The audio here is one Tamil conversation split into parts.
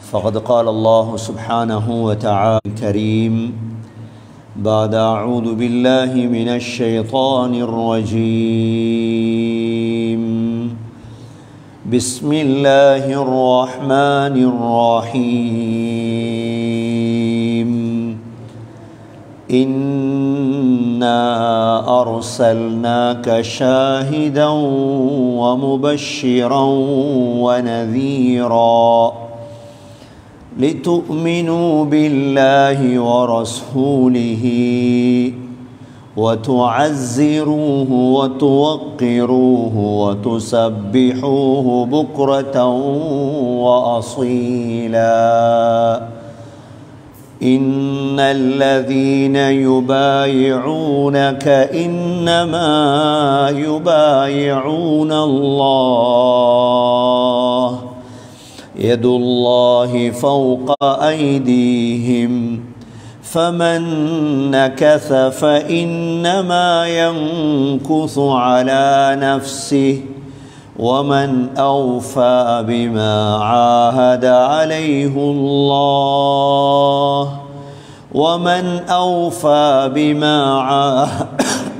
فقد قال الله سبحانه وتعالى الكريم بعد أعوذ بالله من الشيطان الرجيم بسم الله الرحمن الرحيم إنا أرسلناك شاهدا ومبشرا ونذيرا لتؤمنوا بالله ورسوله وتعزروه وتوقروه وتسبحوه بكرة وأصيلا إن الذين يبايعونك إنما يبايعون الله يد الله فوق أيديهم فمن نكث فإنما ينكث على نفسه ومن أوفى بما عاهد عليه الله ومن أوفى بما عاهد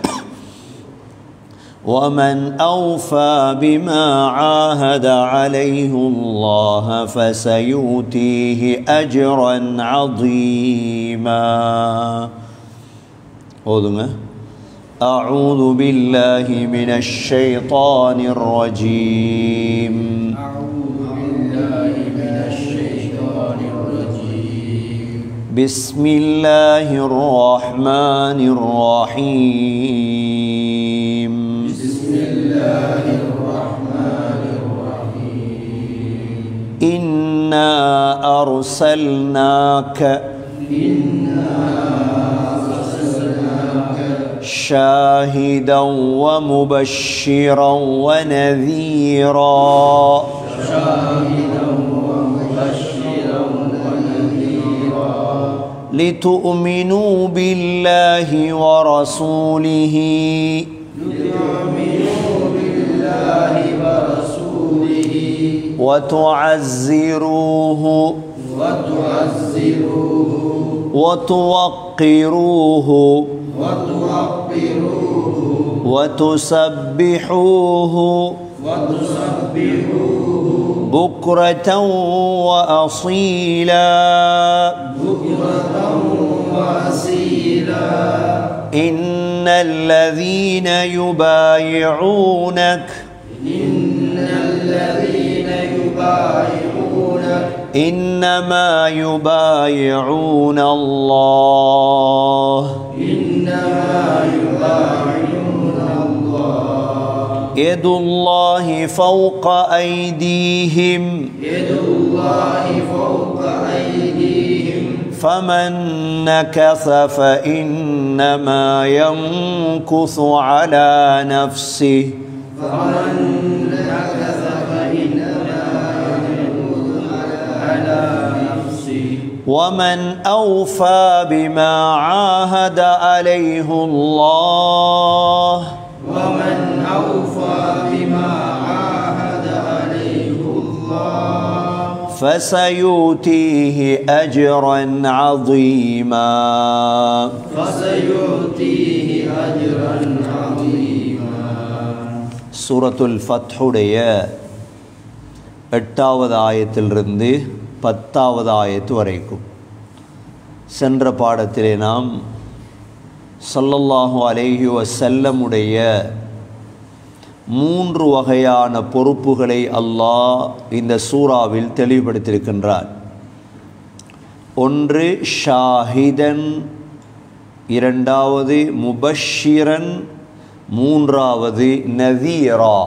ومن أوفى بما عاهد عليه الله فسيؤتيه أجرا عظيما أذنه أعوذ بالله من الشيطان الرجيم أعوذ بالله من الشيطان الرجيم بسم الله الرحمن الرحيم بسم الله الرحمن الرحيم إنا أرسلناك شاهدا ومبشرا ونذيرا شاهدا ومبشرا ونذيرا لتؤمنوا بالله ورسوله لتؤمنوا بالله ورسوله وتعزروه وتعزروه وتوقروه وتوقروه وتسبحوه وتسبحوه بكرة وأصيلا بكرة وأصيلا إن الذين يبايعونك إن الذين يبايعونك إنما يبايعون الله إنما يبايعون الله يد الله فوق أيديهم يد الله فوق أيديهم فمن نكث فإنما ينكث على نفسه فمن نكث فإنما ينكث على نفسه ومن أوفى بما عاهد عليه الله ومن أوفى بما عاهد عليه الله فسيؤتيه أجرا عظيما فسيؤتيه أجرا عظيما சூரத்துல் ஃபத்ஹுடைய எட்டாவது ஆயத்திலிருந்து பத்தாவது ஆயத்து வரைக்கும் சென்ற பாடத்திலே நாம் ஸல்லல்லாஹு அலைஹி வஸல்லமுடைய மூன்று வகையான பொறுப்புகளை அல்லாஹ் இந்த சூறாவில் தெளிவுபடுத்தியிருக்கின்றார் ஒன்று ஷாஹிதன் இரண்டாவது முபஷிரன் மூன்றாவது நதீரா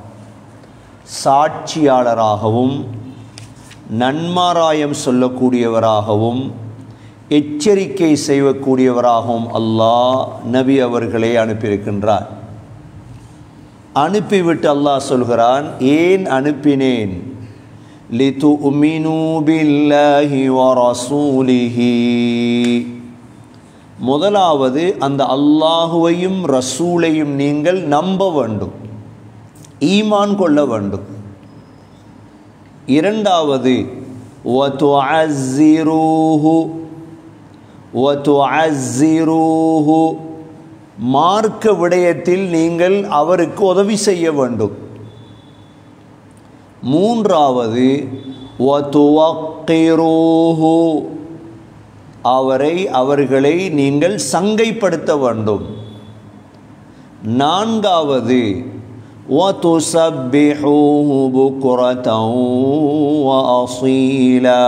சாட்சியாளராகவும் நன்மாராயம் சொல்லக்கூடியவராகவும் எச்சரிக்கை செய்யக்கூடியவராகவும் அல்லாஹ் நபி அவர்களை அனுப்பியிருக்கின்றார் அனுப்பிவிட்டு அல்லாஹ் சொல்கிறான் ஏன் அனுப்பினேன் லிதுமினு பில்லாஹி வரசூலிஹி முதலாவது அந்த அல்லாஹுவையும் ரசூலையும் நீங்கள் நம்ப வேண்டும் ஈமான் கொள்ள வேண்டும் இரண்டாவது وتعزروه وتعزروه மார்க்க விடயத்தில் நீங்கள் அவருக்கு உதவி செய்ய வேண்டும் மூன்றாவது وتوقروه அவரை அவர்களை நீங்கள் சங்கைப்படுத்த வேண்டும் நான்காவது وتسبحوه بكرة وأصيلا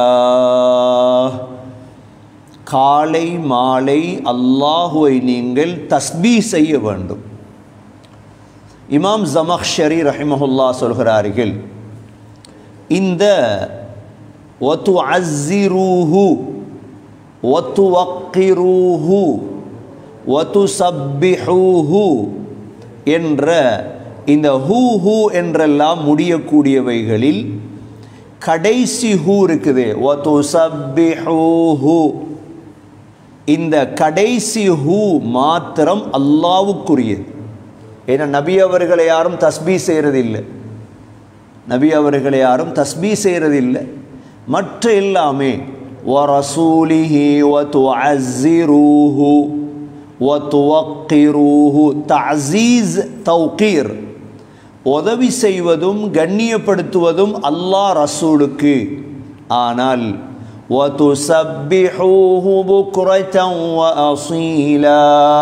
காலை மாலை அல்லாஹுவை நீங்கள் தஸ்பீ செய்ய வேண்டும் இமாம் ஜமக்ஷரி ரஹிமஹுல்லா சொல்கிறார்கள் இந்த ஒத்து அஸ்ஸிரூஹு ஒத்து வக்கிரூஹு ஒத்து சப்பிஹூஹு என்ற இந்த ஹூ ஹூ என்றெல்லாம் முடியக்கூடியவைகளில் கடைசி ஹூ இருக்குது ஒத்து சப்பிஹூஹு இந்த கடைசி ஹூ மாத்திரம் அல்லாவுக்குரியது ஏன்னா நபி அவர்களை யாரும் தஸ்பீ செய்கிறதில்லை நபி அவர்களை யாரும் தஸ்பீ செய்கிறதில்லை மற்ற எல்லாமே وَرَسُولِهِ وَتُعَزِّرُوهُ وَتُوَقِّرُوهُ தஅசீஸ் தௌகீர் உதவி செய்வதும் கண்ணியப்படுத்துவதும் அல்லாஹ் ரசூலுக்கு ஆனால் وَتُسَبِّحُوهُ بُكْرَةً وَأَصِيلًا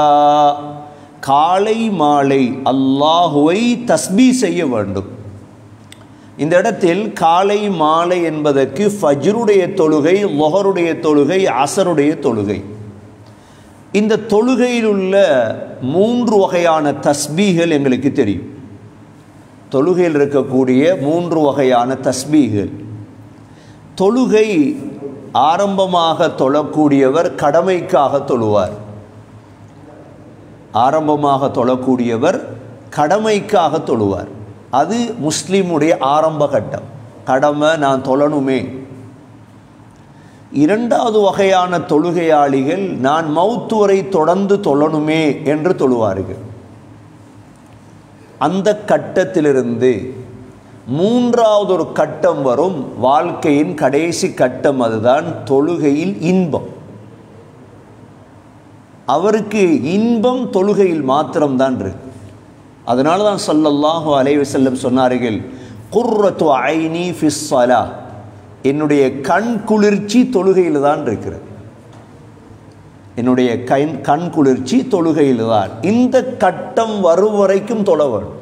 காலை மாலை அல்லாஹுவை தஸ்பீ செய்ய வேண்டும் இந்த இடத்தில் காலை மாலை என்பதற்கு ஃபஜ்ருடைய தொழுகை லொஹருடைய தொழுகை அசருடைய தொழுகை இந்த தொழுகையில் உள்ள மூன்று வகையான தஸ்பீகள் எங்களுக்கு தெரியும் தொழுகையில் இருக்கக்கூடிய மூன்று வகையான தஸ்பீகள் தொழுகை ஆரம்பமாக தொழக்கூடியவர் கடமைக்காக தொழுவார் ஆரம்பமாக தொழக்கூடியவர் கடமைக்காக தொழுவார் அது முஸ்லீமுடைய ஆரம்ப கட்டம் கடமை நான் தொழணுமே இரண்டாவது வகையான தொழுகையாளிகள் நான் மௌத்து வரை தொடர்ந்து தொழணுமே என்று தொழுவார்கள் அந்த கட்டத்திலிருந்து மூன்றாவது ஒரு கட்டம் வரும் வாழ்க்கையின் கடைசி கட்டம் அதுதான் தொழுகையில் இன்பம் அவருக்கு இன்பம் தொழுகையில் மாத்திரம்தான் இருக்கு அதனால தான் சொல்லல்லாஹு அலைவு செல்லம் சொன்னார்கள் குர்ரத்து ஐனி ஃபிஸ்ஸலா என்னுடைய கண் குளிர்ச்சி தொழுகையில் தான் இருக்கிறது என்னுடைய கண் கண் குளிர்ச்சி தொழுகையில் தான் இந்த கட்டம் வரும் வரைக்கும் தொழ வேண்டும்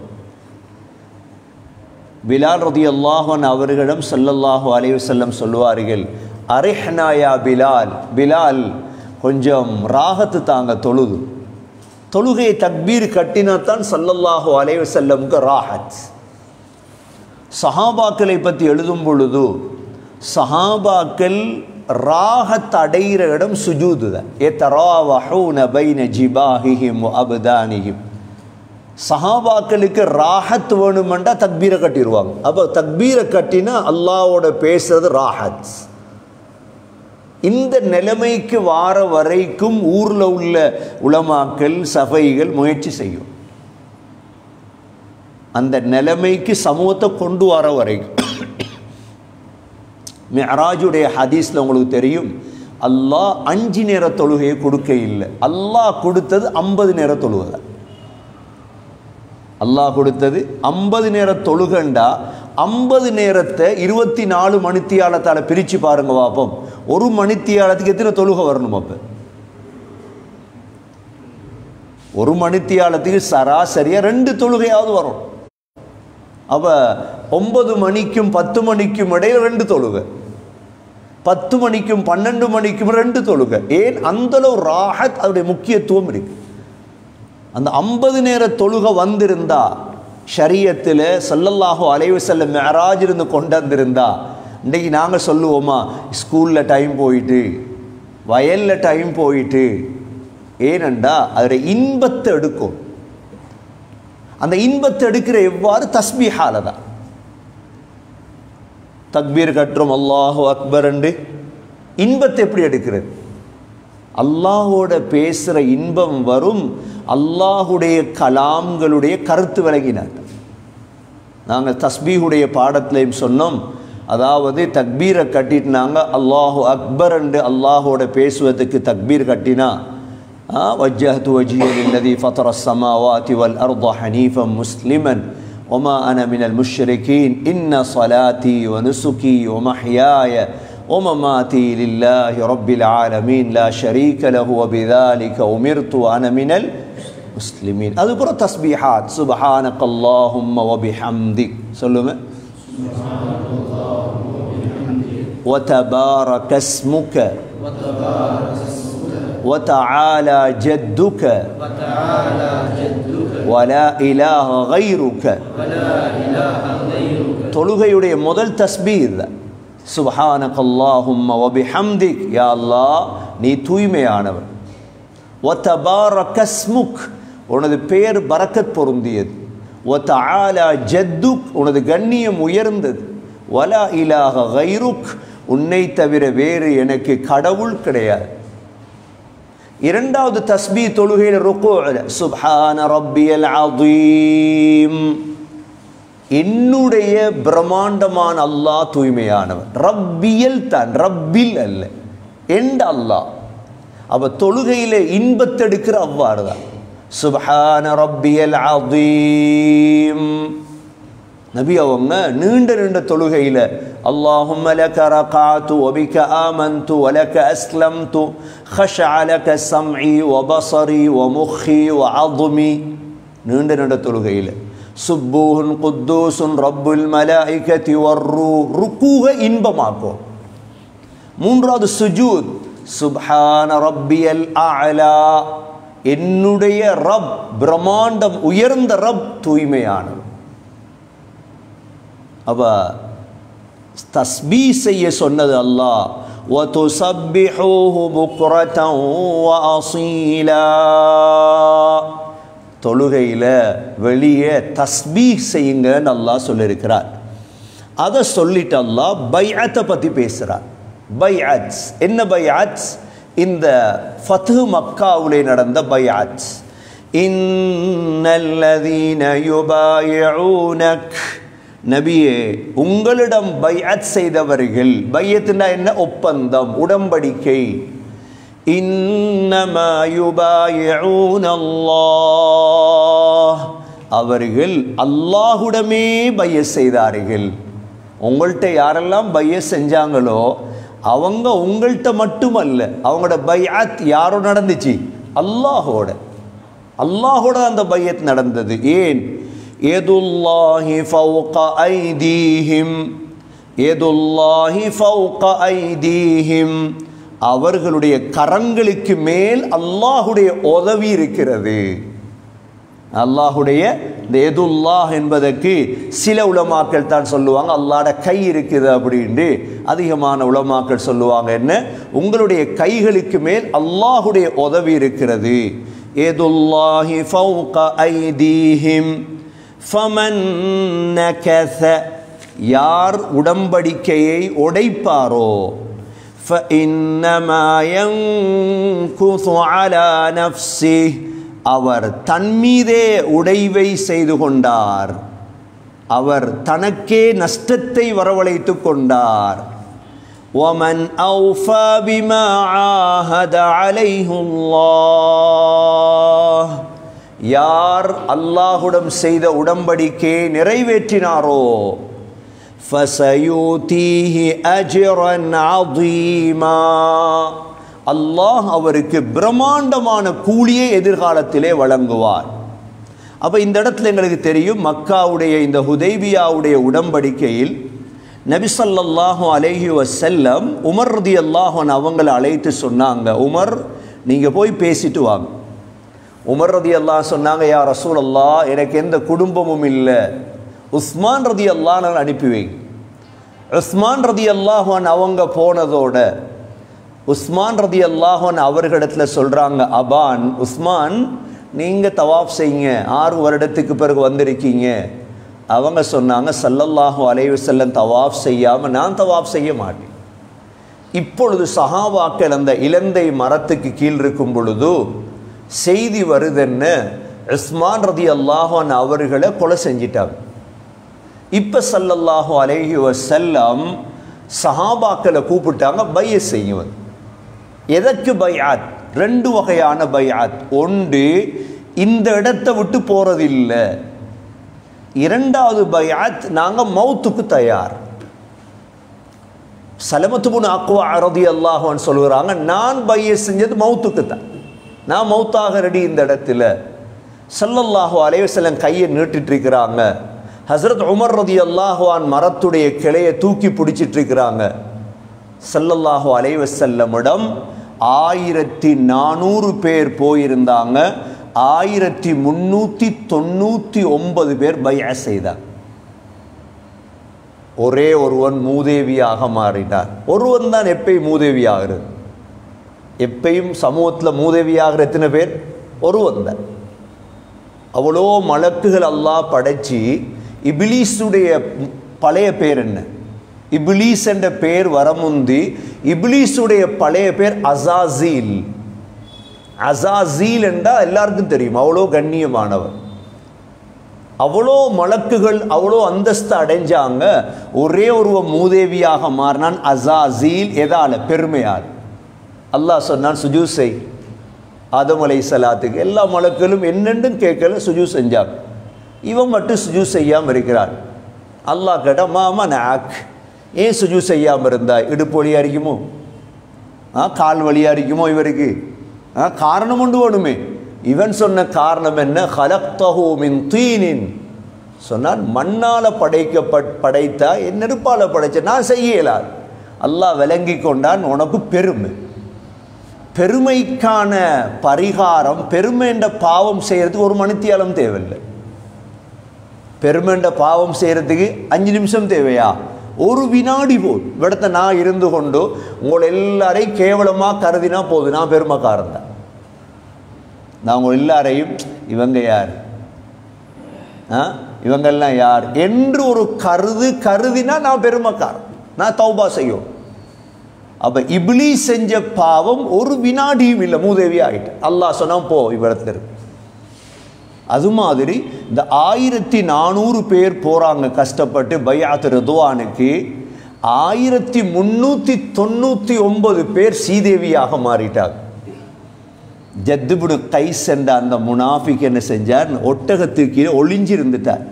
பிலால் ரதி அல்லாஹன் அவர்களிடம் சொல்லல்லாஹு அலைவு செல்லம் சொல்லுவார்கள் அரிஹ்னாயா பிலால் பிலால் கொஞ்சம் ராகத்து தாங்க தொழுது தொழுகையை தக்பீர் கட்டினாத்தான் சல்லல்லாஹு அலைவு செல்லமுக்கு ராஹத் சஹாபாக்களை பற்றி எழுதும் பொழுது சஹாபாக்கள் ராகத் அடைகிற இடம் சுஜூது தான் ஏ தராவஹூன பைன ஜிபாஹிஹிம் அபுதானிஹிம் சஹாபாக்களுக்கு ராஹத் வேணுமெண்டா தக்பீரை கட்டிடுவாங்க அப்போ தக்பீரை கட்டினா அல்லாவோட பேசுறது ராஹத் இந்த நிலைமைக்கு வார வரைக்கும் ஊரில் உள்ள உலமாக்கள் சபைகள் முயற்சி செய்யும் அந்த நிலைமைக்கு சமூகத்தை கொண்டு வர வரைக்கும் மெஹராஜுடைய ஹதீஸில் உங்களுக்கு தெரியும் அல்லாஹ் அஞ்சு நேர தொழுகையை கொடுக்க இல்லை அல்லாஹ் கொடுத்தது ஐம்பது நேர தொழுகை அல்லாஹ் கொடுத்தது ஐம்பது நேர தொழுகண்டா ஐம்பது நேரத்தை இருபத்தி நாலு மணித்தியாலத்தால் பிரித்து பாருங்க பார்ப்போம் ஒரு மணித்தியாலத்துக்கு எத்தனை தொழுகை வரணும் அப்போ ஒரு மணித்தியாலத்துக்கு சராசரியாக ரெண்டு தொழுகையாவது வரும் அப்போ ஒன்பது மணிக்கும் பத்து மணிக்கும் இடையில் ரெண்டு தொழுகை பத்து மணிக்கும் பன்னெண்டு மணிக்கும் ரெண்டு தொழுகை ஏன் அந்தளவு ராஹத் அதோடைய முக்கியத்துவம் இருக்கு அந்த ஐம்பது நேர தொழுகை வந்திருந்தா ஷரியத்தில் சல்லல்லாஹோ அலைவு செல்ல மேராஜ் இருந்து கொண்டு வந்திருந்தா இன்றைக்கி நாங்கள் சொல்லுவோமா ஸ்கூலில் டைம் போயிட்டு வயலில் டைம் போயிட்டு ஏனண்டா அதோட இன்பத்தை எடுக்கும் அந்த இன்பத்தை எடுக்கிற எவ்வாறு தஸ்பீஹால தான் தக்பீர் கட்டுறோம் அல்லாஹு அக்பர் என்று இன்பத்தை எப்படி எடுக்கிறது அல்லாஹோட பேசுகிற இன்பம் வரும் அல்லாஹுடைய கலாம்களுடைய கருத்து விளங்கினார் நாங்கள் தஸ்பீஹுடைய பாடத்திலையும் சொன்னோம் அதாவது தக்பீரை கட்டிட்டாங்க அல்லாஹு அக்பர் என்று அல்லாஹோட பேசுவதற்கு தக்பீர் கட்டினா وجهت وجهي للذي فطر السماوات والأرض حنيفا مسلما وما أنا من المشركين إن صلاتي ونسكي ومحياي ومماتي لله رب العالمين لا شريك له وبذلك أمرت وأنا من المسلمين أذكر تسبيحات سبحانك اللهم وبحمدك سلمة وتبارك اسمك وتعالى جدك وتعالى جدك ولا إله غيرك ولا إله غيرك தொழுகையுடைய முதல் தஸ்பீர் சுபஹானக் அல்லாஹும்ம வபிஹம்திக் யா அல்லாஹ் நீ தூய்மையானவன் வத்தபாரக ஸ்முக் உனது பெயர் பரக்கத் பொருந்தியது வத்தஆலா ஜத்துக் உனது கண்ணியம் உயர்ந்தது வலா இலாஹ கைருக் உன்னை தவிர வேறு எனக்கு கடவுள் கிடையாது இரண்டாவது தஸ்பீ தொழுகையில் ருக்கு சுப்ஹான ரப்பியல் அதீம் என்னுடைய பிரம்மாண்டமான அல்லாஹ் தூய்மையானவன் ரப்பியல் தான் ரப்பில் அல்ல எந்த அல்லாஹ் அவ தொழுகையில இன்பத்தெடுக்கிற அவ்வாறு தான் சுபஹான ரப்பியல் அதீம் நபி அவங்க நீண்ட நீண்ட தொழுகையில اللهم لك ركعت وبك آمنت ولك أسلمت خشع لك سمعي وبصري ومخي وعظمي நீண்ட நீண்ட தொழுகையில சுப்பூஹுன் குத்தூசுன் ரப்புல் மலாயிகத்தி வர்ரு ருக்கூக இன்பமாக்கும் மூன்றாவது சுஜூத் சுப்ஹான ரப்பியல் அலா என்னுடைய ரப் பிரம்மாண்டம் உயர்ந்த ரப் தூய்மையானவர் அவ தஸ்பீ செய்ய சொன்னது அல்லாஹ் وَتُسَبِّحُوهُ بُكْرَةً وَأَصِيلًا தொழுகையில் வெளியே தஸ்பீ செய்யுங்கன்னு அல்லாஹ் சொல்லியிருக்கிறார் அதை சொல்லிட்டு அல்லாஹ் பைஅத்தை பற்றி பேசுகிறார் பைஅத்ஸ் என்ன பைஅத்ஸ் இந்த ஃபத்து மக்காவுலே நடந்த பைஅத்ஸ் இன்னல்லதீன யுபாயிஊனக் நபியே உங்களிடம் பைஅத் செய்தவர்கள் பையத்துனா என்ன ஒப்பந்தம் உடன்படிக்கை இன்னமா யுபாயிஊன அல்லாஹ் அவர்கள் அல்லாஹுடமே பைய செய்தார்கள் உங்கள்கிட்ட யாரெல்லாம் பைய செஞ்சாங்களோ அவங்க உங்கள்கிட்ட மட்டுமல்ல அவங்களோட பையாத் யாரோ நடந்துச்சு அல்லாஹோட அல்லாஹோட அந்த பையத் நடந்தது ஏன் எதுல்லாஹி ஃபௌக ஐதீஹிம் எதுல்லாஹி ஃபௌக ஐதீஹிம் அவர்களுடைய கரங்களுக்கு மேல் அல்லாஹுடைய உதவி இருக்கிறது அல்லாஹுடைய இந்த எதுல்லாஹ் என்பதற்கு சில உலமாக்கள் தான் சொல்லுவாங்க அல்லாட கை இருக்குது அப்படின்ட்டு அதிகமான உலமாக்கள் சொல்லுவாங்க என்ன உங்களுடைய கைகளுக்கு மேல் அல்லாஹுடைய உதவி இருக்கிறது எதுல்லாஹி ஃபௌக ஐதீஹிம் ஃபமன் நகஸ யார் உடம்படிக்கையை உடைப்பாரோ فإنما ينكث على نفسه அவர் தன்மீதே உடைவை செய்து கொண்டார் அவர் தனக்கே நஷ்டத்தை வரவழைத்து கொண்டார் ومن أوفى بما عاهد عليه الله யார் அல்லாஹுடன் செய்த உடம்படிக்கையை நிறைவேற்றினாரோ فسيؤتيه أجرا عظيما அல்லாஹ் அவருக்கு பிரம்மாண்டமான கூலியை எதிர்காலத்திலே வழங்குவார் அப்போ இந்த இடத்துல எங்களுக்கு தெரியும் மக்காவுடைய இந்த ஹுதைபியாவுடைய உடம்படிக்கையில் நபிசல்லாஹு அலைஹி வசல்லம் உமர் ரதி அல்லாஹன் அவங்களை அழைத்து சொன்னாங்க உமர் நீங்கள் போய் பேசிட்டு வாங்க உமர் ரதி அல்லாஹ் சொன்னாங்க யா ரசூல் அல்லா எனக்கு எந்த குடும்பமும் இல்லை உஸ்மான் ரதி அல்லாஹ் அனுப்பி வைங்க உஸ்மான் ரதி அல்லாஹான் அவங்க போனதோட உஸ்மான் ரதி அல்லாஹன் அவர்களிடத்தில் சொல்கிறாங்க அபான் உஸ்மான் நீங்கள் தவாஃப் செய்யுங்க ஆறு வருடத்துக்கு பிறகு வந்திருக்கீங்க அவங்க சொன்னாங்க சல்லல்லாஹு அலைவு செல்லம் தவாஃப் செய்யாமல் நான் தவாஃப் செய்ய மாட்டேன் இப்பொழுது சஹாவாக்கள் அந்த இலந்தை மரத்துக்கு கீழ் இருக்கும் பொழுது செய்தி வருதுன்னு உஸ்மான் ரதி அல்லாஹான் அவர்களை கொலை செஞ்சிட்டாங்க இப்போ சல்லல்லாஹு அலைஹி வஸல்லம் சஹாபாக்களை கூப்பிட்டாங்க பைய செய்யுவது எதற்கு பையாத் ரெண்டு வகையான பையாத் ஒன்று இந்த இடத்தை விட்டு போறதில்லை இரண்டாவது பையாத் நாங்கள் மௌத்துக்கு தயார் சலமத்துபுன் அக்குவா அரதி அல்லாஹான் சொல்கிறாங்க நான் பைய செஞ்சது மௌத்துக்கு தான் நான் மௌத்தாக ரெடி இந்த இடத்துல சல்லல்லாஹு அலைவசல்லம் கையை நீட்டிட்டு இருக்கிறாங்க ஹசரத் உமர் ரதி அல்லாஹுவான் மரத்துடைய கிளையை தூக்கி பிடிச்சிட்டு இருக்கிறாங்க சல்லல்லாஹு அலைவசல்லமிடம் ஆயிரத்தி நானூறு பேர் போயிருந்தாங்க ஆயிரத்தி முன்னூற்றி தொண்ணூற்றி ஒன்பது பேர் பைய செய்தாங்க ஒரே ஒருவன் மூதேவியாக மாறினார் ஒருவன் தான் எப்பயும் மூதேவி ஆகிறது எப்பயும் சமூகத்தில் மூதேவியாகிற எத்தனை பேர் ஒருவன் தான் அவ்வளோ மலக்குகள் அல்லாஹ் படைச்சி இபிலீஸுடைய பழைய பேர் என்ன இபிலீஸ் என்ற பேர் வரமுந்தி இபிலீஸுடைய பழைய பேர் அசாசீல் அசாசீல் என்றால் எல்லாருக்கும் தெரியும் அவ்வளோ கண்ணியமானவர் அவ்வளோ மலக்குகள் அவ்வளோ அந்தஸ்து அடைஞ்சாங்க ஒரே ஒரு மூதேவியாக மாறினான் அசாசீல் எதால பெருமையால் அல்லாஹ் சொன்னான் சுஜூ செய் ஆதம் அலை சலாத்துக்கு எல்லா மலக்களும் என்னென்றும் கேட்கல சுஜூ செஞ்சாங்க இவன் மட்டும் சுஜூ செய்யாமல் இருக்கிறான் அல்லாஹ் கேட்டா மாமா நாக் ஏன் சுஜூ செய்யாமல் இருந்தா இடுப்பு வழியாக இருக்குமோ ஆ கால் வழியாக இருக்குமோ இவருக்கு ஆ காரணம் உண்டு வேணுமே இவன் சொன்ன காரணம் என்ன ஹலக்தஹு மின் தீனின் சொன்னான் மண்ணால் படைக்கப்பட் படைத்தா என் நெருப்பால் படைச்ச நான் செய்யலாது அல்லாஹ் விளங்கி கொண்டான் உனக்கு பெருமை பெருமைக்கான பரிகாரம் பெருமைன்ற பாவம் செய்கிறதுக்கு ஒரு மணித்தியாலம் தேவையில்லை பெருமைன்ற பாவம் செய்கிறதுக்கு அஞ்சு நிமிஷம் தேவையா ஒரு வினாடி போல் இவிடத்தை நான் இருந்து கொண்டு உங்களை எல்லாரையும் கேவலமாக கருதினா போதும் நான் பெருமைக்காரன் தான் நான் உங்கள் எல்லாரையும் இவங்க யார் ஆ இவங்கெல்லாம் யார் என்று ஒரு கருது கருதினா நான் பெருமைக்காரன் நான் தௌபா செய்யும் அப்போ இப்ளி செஞ்ச பாவம் ஒரு வினாடியும் இல்லை மூதேவி ஆகிட்டு அல்லாஹ் சொன்னான் போ இவ்விடத்துல இருக்கு அது மாதிரி இந்த ஆயிரத்தி நானூறு பேர் போகிறாங்க கஷ்டப்பட்டு பையாத்து ரிதுவானுக்கு ஆயிரத்தி முந்நூற்றி தொண்ணூற்றி ஒன்பது பேர் சீதேவியாக மாறிட்டாங்க ஜத்துபுடு கை சென்ற அந்த முனாஃபிக் என்ன செஞ்சார் ஒட்டகத்துக்கு கீழே ஒளிஞ்சிருந்துட்டார்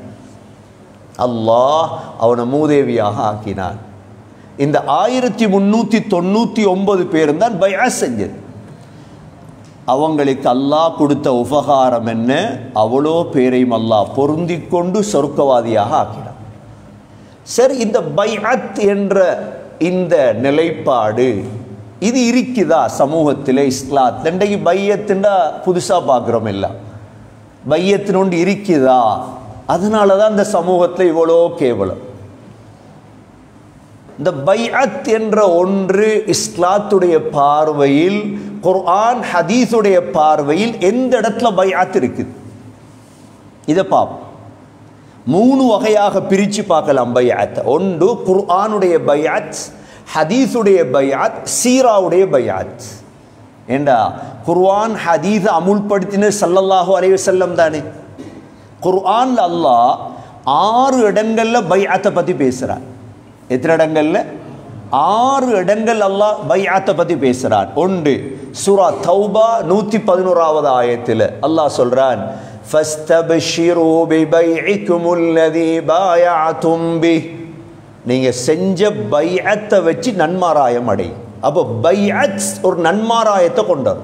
அல்லாஹ் அவனை மூதேவியாக ஆக்கினான் இந்த ஆயிரத்தி முந்நூற்றி தொண்ணூற்றி ஒன்பது பேரும் தான் பயா செஞ்சது அவங்களுக்கு அல்லாஹ் கொடுத்த உபகாரம் என்ன அவ்வளோ பேரையும் அல்லாஹ் பொருந்தி கொண்டு சொர்க்கவாதியாக ஆக்கினான் சரி இந்த பைஅத் என்ற இந்த நிலைப்பாடு இது இருக்குதா சமூகத்தில் இஸ்லாத் இன்றைக்கு பையத்துண்டா புதுசாக பார்க்குறோம் எல்லாம் பையத்தினொண்டு இருக்குதா அதனால தான் இந்த சமூகத்தில் இவ்வளோ கேவலம் இந்த பைஅத் என்ற ஒன்று இஸ்லாத்துடைய பார்வையில் குர்ஆன் ஹதீஸுடைய பார்வையில் எந்த இடத்துல பைஅத் இருக்குது இதை பார்ப்போம் மூணு வகையாக பிரித்து பார்க்கலாம் பைஅத் ஒன்று குர்ஆனுடைய பைஅத் ஹதீஸுடைய பைஅத் சீராவுடைய பைஅத் ஏண்டா குர்ஆன் ஹதீஸ் அமுல்படுத்தின சல்லல்லாஹு அலைஹி வஸல்லம் தானே குர்ஆன்ல அல்லாஹ் ஆறு இடங்கள்ல பைஅத்தை பற்றி பேசுகிறார் எத்தனை இடங்கள்ல ஆறு இடங்கள் அல்லாஹ் பையாத்தை பற்றி பேசுகிறான் ஒன்று சூரா தௌபா நூற்றி பதினோராவது ஆயத்தில் அல்லாஹ் சொல்கிறான் فَاسْتَبْشِرُوا بِبَيْعِكُمُ الَّذِي بَايَعْتُمْ بِهِ நீங்கள் செஞ்ச பைஅத்தை வச்சு நன்மாராயம் அடை அப்போ பைஅத் ஒரு நன்மாராயத்தை கொண்டார்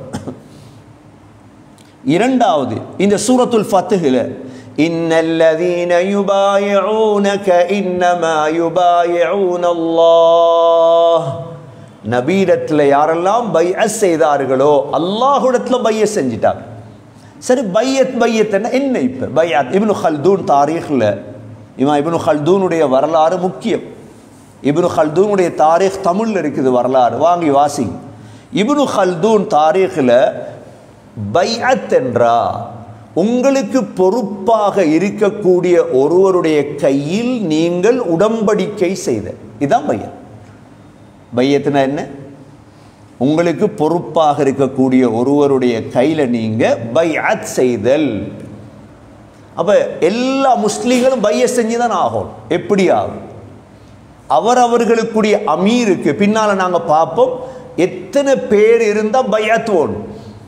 இரண்டாவது இந்த சூரத்துல் ஃபத்துஹில் إن الذين يبايعونك إنما يبايعون الله நபீடத்தில் யாரெல்லாம் பைய செய்தார்களோ அல்லாஹுடத்தில் பைய செஞ்சிட்டாங்க சரி பையத் பையத்னா என்ன இப்போ பையாத் இப்னு ஹல்தூன் தாரீഖിல் இவன் இப்னு ஹல்தூனுடைய வரலாறு முக்கியம் இப்னு ஹல்தூனுடைய தாரீഖ் தமிழில் இருக்குது வரலாறு வாங்கி வாசி இப்னு ஹல்தூன் தாரீഖിல் பைஅத் என்றா உங்களுக்கு பொறுப்பாக இருக்கக்கூடிய ஒருவருடைய கையில் நீங்கள் உடம்படிக்கை செய்த இதுதான் பையன் பையத்துனா என்ன உங்களுக்கு பொறுப்பாக இருக்கக்கூடிய ஒருவருடைய கையில் நீங்கள் பைஅத் செய்தல் அப்போ எல்லா முஸ்லீம்களும் பைய செஞ்சு தான் ஆகும் எப்படி ஆகும் அவர் அவர்களுக்குரிய அமீருக்கு பின்னால் நாங்கள் பார்ப்போம் எத்தனை பேர் இருந்தால் பையத்து ஓடும்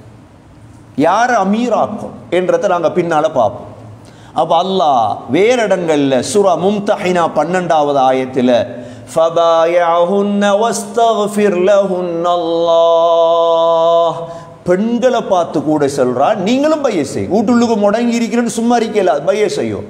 யார் அமீராக்கும் என்றதை நாங்கள் பின்னால் பார்ப்போம் அப்போ அல்லாஹ் வேறு இடங்களில் சுரா மும்தஹினா பன்னெண்டாவது ஆயத்தில் فَبَايَعْهُنَّ وَاسْتَغْفِرْ لَهُنَّ اللَّهِ பெண்களை பார்த்து கூட சொல்றா நீங்களும் பைய செய் வீட்டுள்ளுக்கு முடங்கி இருக்கிறேன்னு சும்மா இருக்கல பைய செய்யும்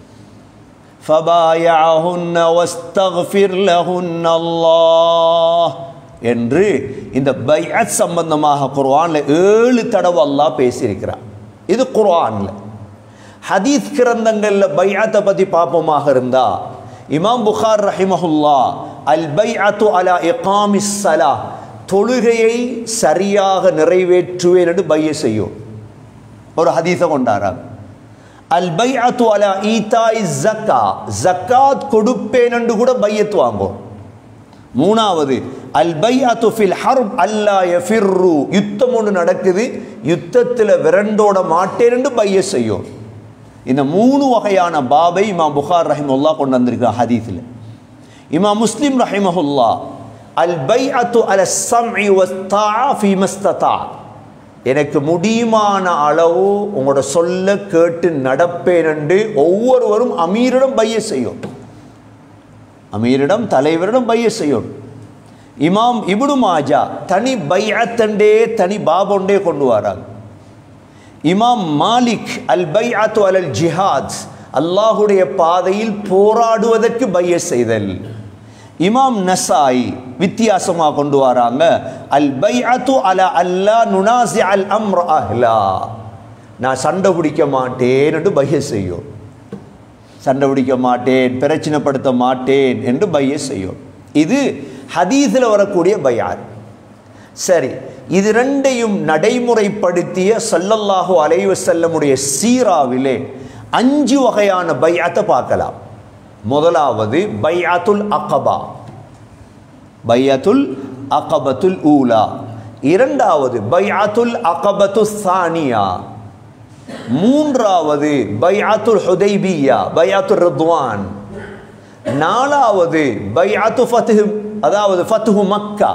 فَبَايَعْهُنَّ وَاسْتَغْفِرْ لَهُنَّ اللَّهِ என்று இந்த பைஅத் சம்பந்தமாக குர்ஆன்ல ஏழு தடவை அல்லாஹ் பேசியிருக்கிறார் இது குர்ஆன்ல ஹதீஸ் கிரந்தங்களில் பைஅத்தை பற்றி பார்ப்போமாக இருந்தா இமாம் புகார் ரஹிமஹுல்லா அல் பைஅத்து அலா இகாமிஸ் ஸலா தொழுகையை சரியாக நிறைவேற்றுவேன் என்று பைய செய்யும் ஒரு ஹதீஸை கொண்டாடுறாங்க அல் பைஅத்து அலா ஈதாய் ஜக்கா ஜக்காத் கொடுப்பேன் என்று கூட பையத் வாங்கும் மூணாவது அல் பைஅத்து ஃபில் ஹர்ப் அல்லா யஃபிர்ரு யுத்தம் ஒன்று நடக்குது யுத்தத்தில் விரண்டோட மாட்டேன் என்று பைய செய்யும் இந்த மூணு வகையான பாபை இமாம் புகார் ரஹிமுல்லா கொண்டு வந்திருக்கார் ஹதீஸில் இமாம் முஸ்லிம் ரஹிமஹுல்லா அல் பைஅத்து அல சம்இ வஸ்தாஅ ஃபீ மஸ்ததா எனக்கு முடியுமான அளவு உங்களோட சொல்ல கேட்டு நடப்பேன் என்று ஒவ்வொருவரும் அமீரிடம் பைய செய்யும் அமீரிடம் தலைவரிடம் பைய செய்யும் இமாம் இப்னு மாஜா தனி பைஅத்தண்டே தனி பாபொண்டே கொண்டு வராங்க இமாம் மாலிக் அல் பைஅத்து அலல் ஜிஹாத் அல்லாஹுடைய பாதையில் போராடுவதற்கு பைய செய்தல் இமாம் நசாய் வித்தியாசமாக கொண்டு வராங்க அல் பைஅத்து அல அல்லா நுனாசி அல் அம்ர அஹ்லா நான் சண்டை பிடிக்க மாட்டேன் என்று பைய செய்யும் சண்டை பிடிக்க மாட்டேன் பிரச்சனைப்படுத்த மாட்டேன் என்று பைய செய்யும் இது ஹதீஸில் வரக்கூடிய பயார் சரி இது ரெண்டையும் நடைமுறைப்படுத்திய சல்லல்லாஹு அலைவ செல்லமுடைய சீராவிலே அஞ்சு வகையான பையாத்தை பார்க்கலாம் முதலாவது பையாத்துல் அகபா பையாத்துல் அகபத்துல் ஊலா இரண்டாவது பையாத்துல் அகபத்து சானியா மூன்றாவது பையாத்துல் ஹுதைபியா பையாத்துல் ரித்வான் நாலாவது பையாத்து ஃபத்ஹு அதாவது ஃபத்ஹு மக்கா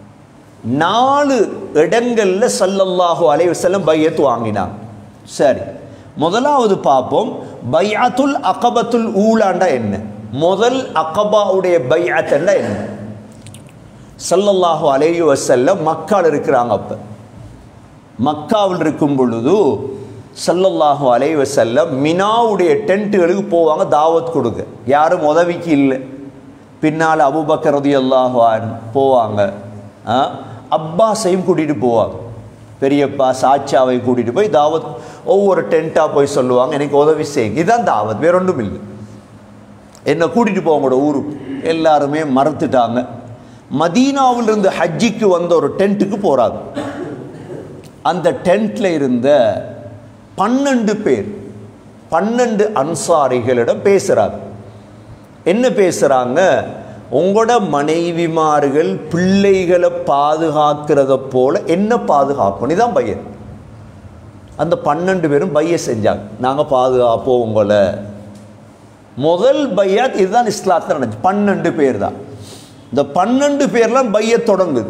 நாலு இடங்கள்ல சல்லல்லாஹு அலைஹி வஸல்லம் பையத் வாங்கினாங்க சரி முதலாவது பார்ப்போம் பையாத்துல் அகபத்துல் ஊலாண்டா என்ன முதல் அகபாவுடைய பையாத்தண்டா என்ன சல்லல்லாஹு அலைஹி வஸல்லம் மக்கால் இருக்கிறாங்க அப்ப மக்காவில் இருக்கும் பொழுது சல்லல்லாஹு அலைஹி வஸல்லம் மினாவுடைய டென்ட்டுகளுக்கு போவாங்க தாவத் கொடுக்க யாரும் உதவிக்கு இல்லை பின்னால் அபுபக்கர் ரதியல்லாஹு அன்ஹு போவாங்க ஆ, அப்பாஸையும் கூட்டிகிட்டு போவாங்க பெரியப்பா சாச்சாவை கூட்டிகிட்டு போய் தாவத் ஒவ்வொரு டென்ட்டாக போய் சொல்லுவாங்க எனக்கு உதவி செய்யுங்க இதுதான் தாவத் வேற ஒன்றும் இல்லை என்னை கூட்டிகிட்டு போக உங்களோட ஊருக்கு எல்லாருமே மறந்துட்டாங்க மதீனாவிலிருந்து ஹஜ்ஜிக்கு வந்த ஒரு டென்ட்டுக்கு போகிறாங்க அந்த டென்ட்ல இருந்த பன்னெண்டு பேர் பன்னெண்டு அன்சாரிகளிடம் பேசுகிறாங்க என்ன பேசுகிறாங்க உங்களோட மனைவிமார்கள் பிள்ளைகளை பாதுகாக்கிறத போல என்ன பாதுகாக்கணும் இதான் பையன் அந்த பன்னெண்டு பேரும் பைய செஞ்சாங்க நாங்கள் பாதுகாப்போம் உங்களை முதல் பையாத் இதுதான் இஸ்லாத்தில் நடந்துச்சு பன்னெண்டு பேர் தான் இந்த பன்னெண்டு பேர்லாம் பைய தொடங்குது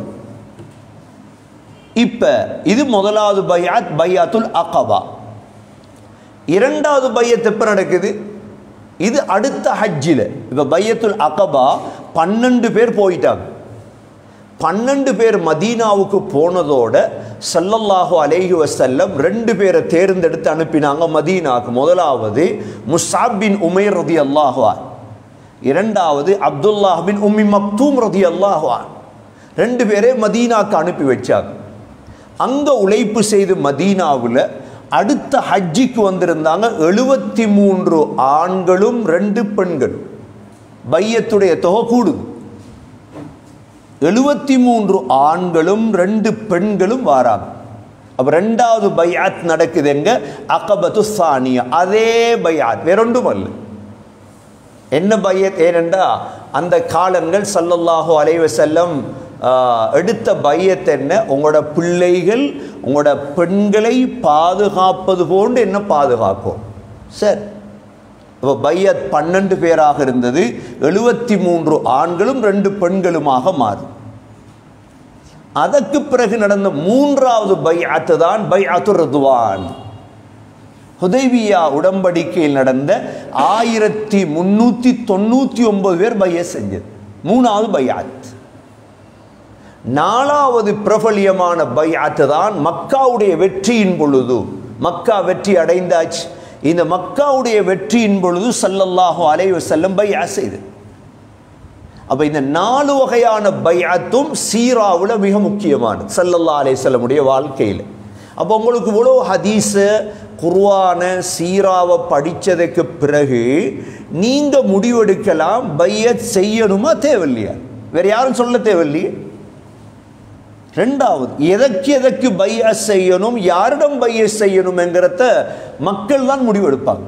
இப்ப இது முதலாவது பையாத் பையாத்துல் அகபா இரண்டாவது பையத் எப்ப நடக்குது இது அடுத்த ஹஜ்ஜில் இப்ப பையத்துல் அகபா பன்னெண்டு பேர் போயிட்டாங்க பன்னெண்டு பேர் மதீனாவுக்கு போனதோட ஸல்லல்லாஹு அலைஹி வஸல்லம் ரெண்டு பேரை தேர்ந்தெடுத்து அனுப்பினாங்க மதீனாவுக்கு முதலாவது முஸாப் பின் உமைர் ரதி அல்லாஹுவான் இரண்டாவது அப்துல்லாஹ் பின் உம்மி மக்தூம் ரதி அல்லாஹுவான் ரெண்டு பேரே மதீனாக்கு அனுப்பி வச்சாங்க அங்க உழைப்பு செய்து மதீனாவில் அடுத்த ஹஜ்ஜிக்கு வந்திருந்தாங்க எழுபத்தி மூன்று ஆண்களும் ரெண்டு பெண்களும் பையத்துடைய தொகை கூடுது எழுபத்தி மூன்று ஆண்களும் ரெண்டு பெண்களும் வாராங்க அப்ப ரெண்டாவது பையாத் நடக்குது எங்க அகபத்து சானியா அதே பையாத் வேறொன்றும் அல்ல என்ன பையத் ஏனென்றா அந்த காலங்கள் சல்லல்லாஹு அலைஹி வஸல்லம் ஆஹ், எடுத்த பையத் என்ன உங்களோட பிள்ளைகள் உங்களோட பெண்களை பாதுகாப்பது போன்று என்ன பாதுகாக்கும் சரி இப்போ பையத் பன்னெண்டு பேராக இருந்தது எழுபத்தி மூன்று ஆண்களும் ரெண்டு பெண்களுமாக மாறும் அதற்கு பிறகு நடந்த மூன்றாவது பையாத்து தான் பையாத்து ரிதுவான் ஹுதைபியா உடன்படிக்கையில் நடந்த ஆயிரத்தி முன்னூத்தி தொண்ணூத்தி ஒன்பது பேர் பைய செஞ்சது மூணாவது பையாத் நாலாவது பிரபலியமான பையாத்து தான் மக்காவுடைய வெற்றியின் பொழுது மக்கா வெற்றி அடைந்தாச்சு இந்த மக்காவுடைய வெற்றியின் பொழுது சல்லல்லாஹு அலைஹி வஸல்லம் பையா செய்து அப்ப இந்த நாலு வகையான பையாத்தும் சீராவுல மிக முக்கியமானது சல்லல்லா அலைஹிஸ்ஸல்லமுடைய வாழ்க்கையில் அப்போ உங்களுக்கு இவ்வளோ ஹதீஸ குர்ஆன சீராவை படிச்சதுக்கு பிறகு நீங்க முடிவெடுக்கலாம் பையத் செய்யணுமா தேவையில்லையா வேற யாரும் சொல்ல தேவையில்லையே ரெண்டாவது எதற்கு எதற்கு பைய செய்யணும் யாரிடம் பைய செய்யணும் என்கிறத மக்கள் தான் முடிவெடுப்பாங்க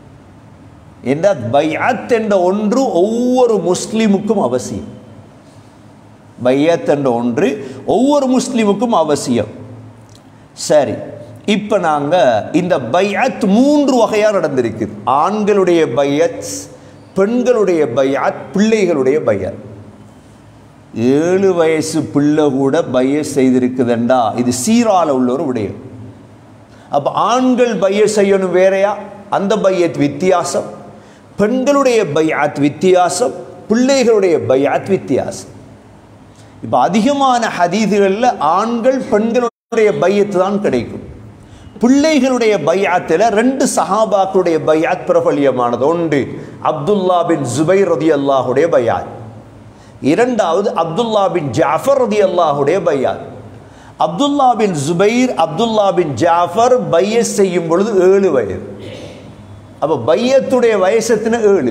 என்ற பையத் என்ற ஒன்று ஒவ்வொரு முஸ்லிமுக்கும் அவசியம் பையத் என்ற ஒன்று ஒவ்வொரு முஸ்லிமுக்கும் அவசியம் சரி இப்போ நாங்கள் இந்த பையத் மூன்று வகையாக நடந்திருக்குது ஆண்களுடைய பையத் பெண்களுடைய பையத் பிள்ளைகளுடைய பையத் ஏழு வயசு பிள்ளை கூட பைய செய்திருக்குதுண்டா இது சீரால உள்ள ஒரு விடயம் அப்போ ஆண்கள் பைய செய்யணும் வேறையா அந்த பையத் வித்தியாசம் பெண்களுடைய பையாத் வித்தியாசம் பிள்ளைகளுடைய பையாத் வித்தியாசம் இப்போ அதிகமான ஹதீதுகளில் ஆண்கள் பெண்களுடைய பையத்து தான் கிடைக்கும் பிள்ளைகளுடைய பையாத்தில் ரெண்டு சஹாபாக்களுடைய பையாத் பிரபலியமானது ஒன்று அப்துல்லா பின் ஜுபைர் ரதி அல்லாஹுடைய பையாத் இரண்டாவது அப்துல்லா பின் ஜாஃபர் ரதி அல்லாஹுடைய பையாத் அப்துல்லா பின் ஜுபைர் அப்துல்லா பின் ஜாஃபர் பைய செய்யும் பொழுது ஏழு வயது அப்போ பையத்துடைய வயசத்தின ஏழு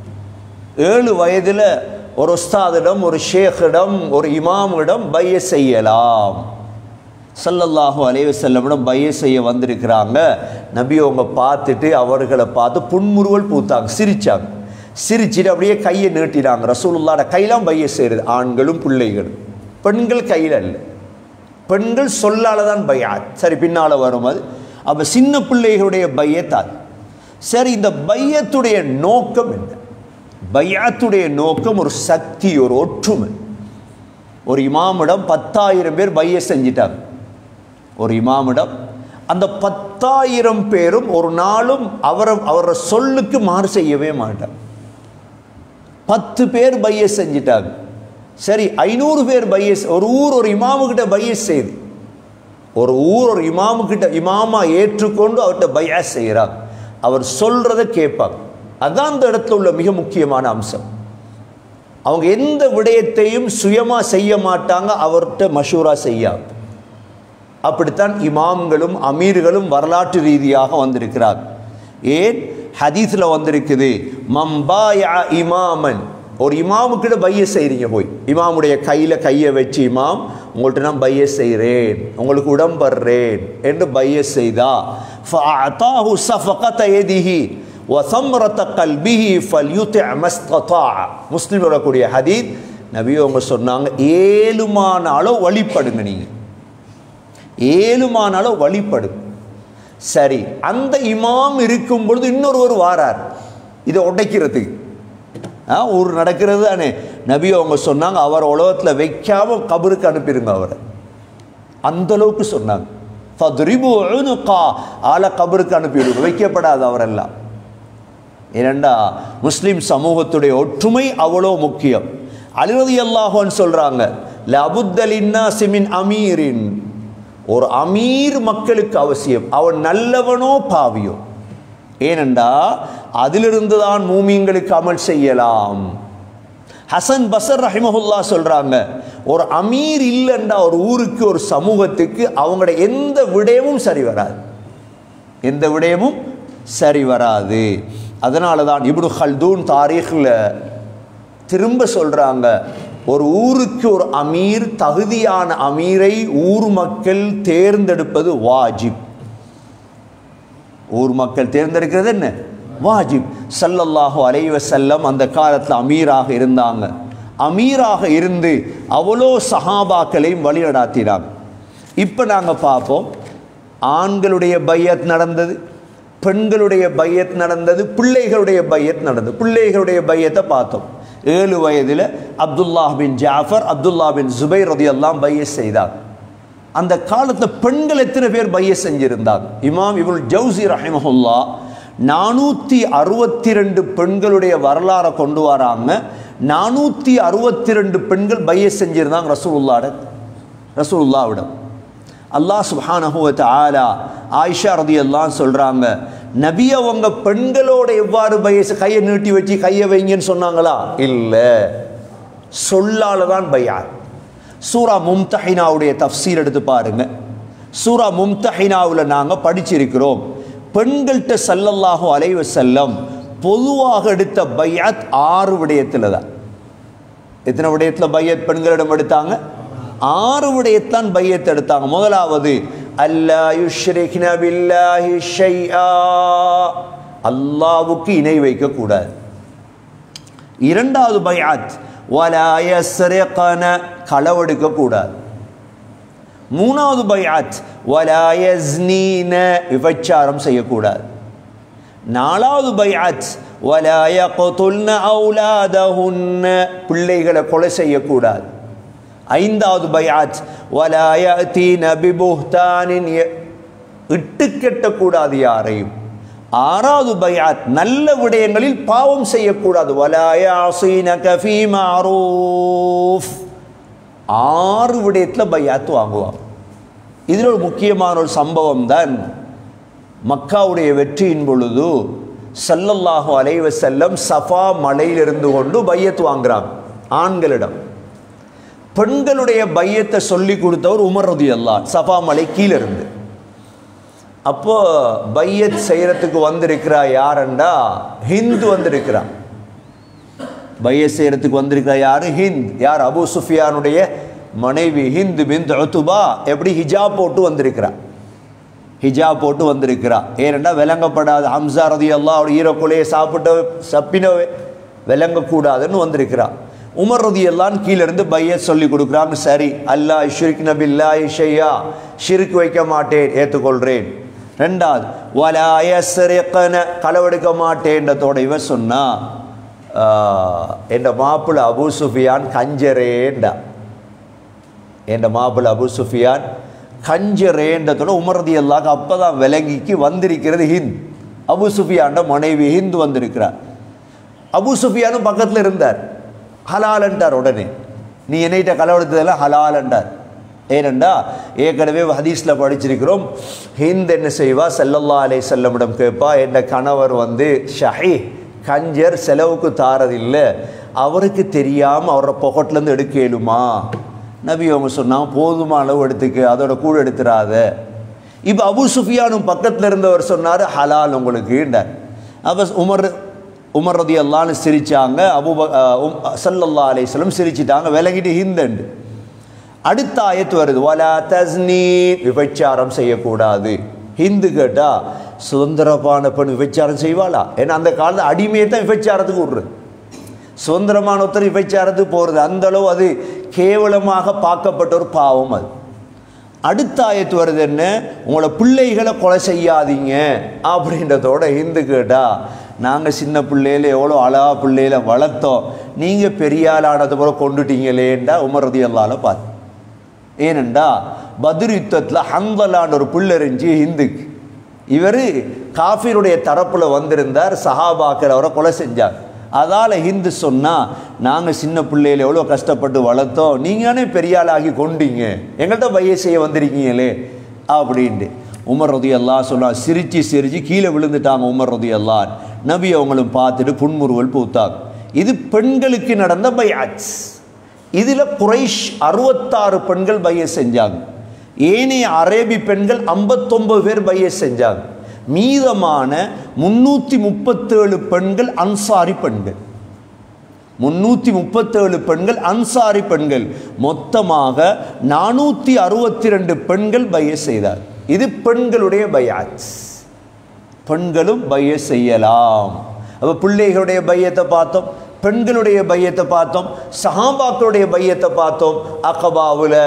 ஏழு வயதில் ஒரு உஸ்தாதிடம் ஒரு ஷேக்கிடம் ஒரு இமாமிடம் பைய செய்யலாம் சல்லல்லாஹு அலைவ செல்லமிடம் பைய செய்ய வந்திருக்கிறாங்க நபி அவங்க பார்த்துட்டு அவர்களை பார்த்து புன்முறுவல் பூத்தாங்க சிரிச்சாங்க சிரிச்சிட்டு அப்படியே கையை நீட்டினாங்க ரசூலுல்லாட கையெல்லாம் பைய செய்கிறது ஆண்களும் பிள்ளைகளும் பெண்கள் கையில் அல்ல பெண்கள் சொல்லால தான் பையாத் சரி பின்னால் வரும் அது அப்போ சின்ன பிள்ளைகளுடைய பையத்தாது சரி இந்த பையத்துடைய நோக்கம் என்ன பையாத்துடைய நோக்கம் ஒரு சக்தி ஒரு ஒற்றுமை ஒரு இமாமிடம் பத்தாயிரம் பேர் பைய செஞ்சிட்டாங்க ஒரு இமாமிடம் அந்த பத்தாயிரம் பேரும் ஒரு நாளும் அவரை அவரை சொல்லுக்கு மாறு செய்யவே மாட்டாங்க பத்து பேர் பைய செஞ்சிட்டாங்க சரி ஐநூறு பேர் பைய ஒரு ஊர் ஒரு இமாமுக்கிட்ட பைய செய்யுது ஒரு ஊர் ஒரு இமாமுக்கிட்ட இமாமா ஏற்றுக்கொண்டு அவர்கிட்ட பையா செய்கிறாங்க அவர் சொல்றதை கேட்பாங்க அதான் அந்த இடத்துல உள்ள மிக முக்கியமான அம்சம் அவங்க எந்த விடயத்தையும் சுயமாக செய்ய மாட்டாங்க அவர்கிட்ட மஷூரா செய்யாது அப்படித்தான் இமாம்களும் அமீர்களும் வரலாற்று ரீதியாக வந்திருக்கிறார் ஏன் ஹதீஸில் வந்திருக்குது மம்பாயா இமாமன் ஒரு இமாமுக்கிட்ட பைய செய்கிறீங்க போய் இமாமுடைய கையில் கையை வச்சு இமாம் உங்கள்கிட்ட நான் பைய செய்கிறேன் உங்களுக்கு உடம்படுறேன் என்று பைய செய்தா ஃபஅதாஹு ஸஃபகத யதிஹி வசம்ரத கல்பிஹி ஃபல்யுத்இ மஸ்ததா முஸ்லிம் வரக்கூடிய ஹதீத் நபி அவங்க சொன்னாங்க ஏழுமான அளவு வழிபடுங்க நீங்கள் ஏழுமான அளவு வழிபடு சரி அந்த இமாம் இருக்கும் பொழுது இன்னொருவர் வாரார் இதை உடைக்கிறதுக்கு ஆ ஒரு நடக்கிறது தானே நபி அவங்க சொன்னாங்க அவர் உலகத்தில் வைக்காம கபருக்கு அனுப்பிடுங்க அவரை அந்த அளவுக்கு சொன்னாங்க ஃபத்ரிபு உனுகா ஆளை கபருக்கு அனுப்பிவிடுங்க வைக்கப்படாது அவரெல்லாம் ஏனண்டா முஸ்லிம் சமூகத்துடைய ஒற்றுமை அவ்வளோ முக்கியம் அலிரதி அல்லாஹோன்னு சொல்றாங்க லபுத்தலின்னா சிமின் அமீரின் ஒரு அமீர் மக்களுக்கு அவசியம் அவன் நல்லவனோ பாவியோ ஏனெண்டா அதிலிருந்து தான் மூமியங்களுக்கு அமல் செய்யலாம் ஹசன் பசர் ரஹிமஹுல்லா சொல்றாங்க ஒரு அமீர் இல்லைண்டா ஒரு ஊருக்கு ஒரு சமூகத்துக்கு அவங்களோட எந்த விடயமும் சரி வராது எந்த விடயமும் சரி வராது அதனால தான் இப்னு ஹல்தூன் தாரீഖിல் திரும்ப சொல்றாங்க ஒரு ஊருக்கு ஒரு அமீர் தகுதியான அமீரை ஊர் மக்கள் தேர்ந்தெடுப்பது வாஜிப் ஊர் மக்கள் தேர்ந்தெடுக்கிறது என்ன வாஜிப் சல்லல்லாஹு அலைஹி வஸல்லம் அந்த காலத்தில் அமீராக இருந்தாங்க அமீராக இருந்து அவ்வளோ சஹாபாக்களையும் வழிநடாத்தினாங்க இப்போ நாங்கள் பார்ப்போம் ஆண்களுடைய பையத் நடந்தது பெண்களுடைய பையத் நடந்தது பிள்ளைகளுடைய பையத் நடந்தது பிள்ளைகளுடைய பையத்தை பார்த்தோம் ஏழு வயதில் அப்துல்லாஹ் பின் ஜாஃபர் அப்துல்லா பின் ஜுபைர் ரதி எல்லாம் பையத் செய்தார் அந்த காலத்தில் பெண்கள் எத்தனை பேர் பைய செஞ்சிருந்தாங்க இமாம் இவள் ஜவுசி ரஹிமஹுல்லா நானூற்றி அறுபத்தி ரெண்டு பெண்களுடைய வரலாறை கொண்டு வராங்க நானூற்றி அறுபத்தி ரெண்டு பெண்கள் பைய செஞ்சிருந்தாங்க ரசூலுல்லாட ரசூலுல்லாவிடம் அல்லாஹ் சுப்ஹானஹு வ தஆலா ஆயிஷா ரதியல்லாஹு சொல்றாங்க நபி அவங்க பெண்களோட எவ்வாறு பைய கையை நீட்டி வச்சு கையை வைங்கன்னு சொன்னாங்களா இல்லை சொல்லால தான் பையார் சூரா மும்தஹினாவுடைய தஃப்சீர் எடுத்து பாருங்க சூரா மும்தஹினாவில் நாங்கள் படிச்சிருக்கிறோம் பெண்கள்கிட்ட சல்லல்லாஹு அலைவ செல்லம் பொதுவாக எடுத்த பையாத் ஆறு விடயத்தில் தான் எத்தனை விடயத்தில் பையத் பெண்களிடம் எடுத்தாங்க ஆறு விடயத்தான் பையத் எடுத்தாங்க முதலாவது அல்லா யுஷ்ரிக்ன பில்லாஹி ஷைஆ அல்லாவுக்கு இணை வைக்கக்கூடாது இரண்டாவது பையாத் வலாயஸ்ரகன களவெடுக்க கூடாது மூணாவது பையாத் வலாயஸ்னீன விபச்சாரம் செய்யக்கூடாது நாலாவது பையாத் வலாயகுல்ன அவுலாதஹுன்ன பிள்ளைகளை கொலை செய்யக்கூடாது ஐந்தாவது பையாத் வலாயதீன பிபுஹ்தானின் இட்டு கெட்டக்கூடாது யாரையும் ஆறாவது பயாத் நல்ல விடயங்களில் பாவம் செய்யக்கூடாது ஆறு விடயத்தில் பையாத்து வாங்குவாங்க இதில் ஒரு முக்கியமான ஒரு சம்பவம் தான் மக்காவுடைய வெற்றியின் பொழுது சல்லல்லாஹு அலைவ செல்லம் சஃபா மலையில் இருந்து கொண்டு பையத்து வாங்குறாங்க ஆண்களிடம் பெண்களுடைய பையத்தை சொல்லி கொடுத்தவர் உமர் ரதி அல்லா சஃபா மலை கீழே இருந்து அப்போ பையத் செய்யறதுக்கு வந்திருக்கிறா யாருண்டா ஹிந்து வந்திருக்கிறா பையத் செய்யறதுக்கு வந்திருக்கிறா யாரு ஹிந்த் யார் அபு சுஃபியானுடைய மனைவி ஹிந்து பிந்த் ஒத்துபா எப்படி ஹிஜாப் போட்டு வந்திருக்கிறா ஹிஜாப் போட்டு வந்திருக்கிறா ஏனெண்டா விளங்கப்படாது ஹம்சா ரதி அல்லா அவருடைய ஈரக்குலையை சாப்பிட்ட சப்பினவே விளங்கக்கூடாதுன்னு வந்திருக்கிறா உமர் ரதி எல்லாம் கீழே இருந்து பையத் சொல்லி கொடுக்குறாங்க சரி அல்லா ஷிரிக் நபில்லா இஷையா ஷிருக்கு வைக்க மாட்டேன் ஏற்றுக்கொள்கிறேன் ரெண்டாவது வலாயசரிக்கன களவெடுக்க மாட்டேன்றதோட இவன் சொன்னா என் மாப்பிள்ள அபு சுஃபியான் கஞ்சரேண்டா என் மாப்பிள்ள அபு சுஃபியான் கஞ்சரேன்றதோட உமரதி எல்லாக்கு அப்போ தான் விலங்கிக்கு வந்திருக்கிறது ஹிந்த் அபு சுஃபியான்ட மனைவி ஹிந்த் வந்திருக்கிறார் அபு சுஃபியானும் பக்கத்தில் இருந்தார் ஹலாலன்ட்டார் உடனே நீ என்னைட்ட களவெடுத்ததெல்லாம் ஹலாலன்ட்டார் ஏனெண்டா ஏற்கனவே ஹதீஸில் படிச்சிருக்கிறோம் ஹிந்த் என்ன செய்வா செல்லல்லா அலை செல்லமிடம் கேட்பா என் கணவர் வந்து ஷஹி கஞ்சர் செலவுக்கு தாரதில்லை அவருக்கு தெரியாமல் அவரோட பொகட்லேருந்து எடுக்க இயலுமா நபி அவங்க சொன்னாங்க போதுமான அளவு எடுத்துக்க அதோட கூட எடுத்துடாத இப்போ அபு சுஃபியானும் பக்கத்தில் இருந்தவர் சொன்னார் ஹலால் உங்களுக்குண்டார் அப்போ உமர் உமர் ரதி அல்லான்னு சிரிச்சாங்க அபு சல்லல்லா அலையம் சிரிச்சிட்டாங்க விலகிட்டு ஹிந்தண்டு அடுத்த ஆயத்து வருது வலா தஸ்னி விபச்சாரம் செய்யக்கூடாது ஹிந்து கேட்டா சுதந்திரமான பெண் விபச்சாரம் செய்வாளா ஏன்னா அந்த காலத்தில் அடிமையை தான் விபச்சாரத்துக்கு விடுறது சுதந்திரமான ஒருத்தர் விபச்சாரத்துக்கு போகிறது அந்த அளவு அது கேவலமாக பார்க்கப்பட்ட ஒரு பாவம் அது அடுத்த ஆயத்து வருது என்ன உங்களோட பிள்ளைகளை கொலை செய்யாதீங்க அப்படின்றதோட ஹிந்து கேட்டா நாங்கள் சின்ன பிள்ளையில எவ்வளோ அழகா பிள்ளையில வளர்த்தோம் நீங்கள் பெரிய ஆளானது போல கொண்டுட்டீங்களேண்டா உமரதி அல்லால பார்த்து ஏனெண்டா பத்ர் யுத்தத்தில் ஹந்தலான்ற ஒரு புல் இருந்துச்சு ஹிந்துக்கு இவர் காஃபிருடைய தரப்பில் வந்திருந்தார் சஹாபாக்கள் அவரை கொலை செஞ்சார் அதால் ஹிந்து சொன்னால் நாங்கள் சின்ன பிள்ளையில எவ்வளோ கஷ்டப்பட்டு வளர்த்தோம் நீங்களே பெரிய ஆளாகி கொண்டீங்க எங்கள்கிட்ட பைய செய்ய வந்திருக்கீங்களே அப்படின்ட்டு உமர் ரதி அல்லா சொன்னா சிரிச்சு சிரிச்சு கீழே விழுந்துட்டாங்க உமர் ரதி அல்லா நபி அவங்களும் பார்த்துட்டு புன்முறுவல் பூத்தாங்க இது பெண்களுக்கு நடந்த பையாட்ஸ் இதில் குறைஷ் அறுபத்தாறு பெண்கள் பைய செஞ்சாங்க ஏனைய அரேபி பெண்கள் ஐம்பத்தொம்பது பேர் பைய செஞ்சாங்க மீதமான முன்னூற்றி முப்பத்தேழு பெண்கள் அன்சாரி பெண்கள் முன்னூற்றி முப்பத்தேழு பெண்கள் அன்சாரி பெண்கள் மொத்தமாக நானூற்றி அறுபத்தி ரெண்டு பெண்கள் பைய செய்தார் இது பெண்களுடைய பயாட்ஸ் பெண்களும் பைய செய்யலாம் அப்போ பிள்ளைகளுடைய பையத்தை பார்த்தோம் பெண்களுடைய பையத்தை பார்த்தோம் சஹாபாக்களுடைய பையத்தை பார்த்தோம் அகபாவில்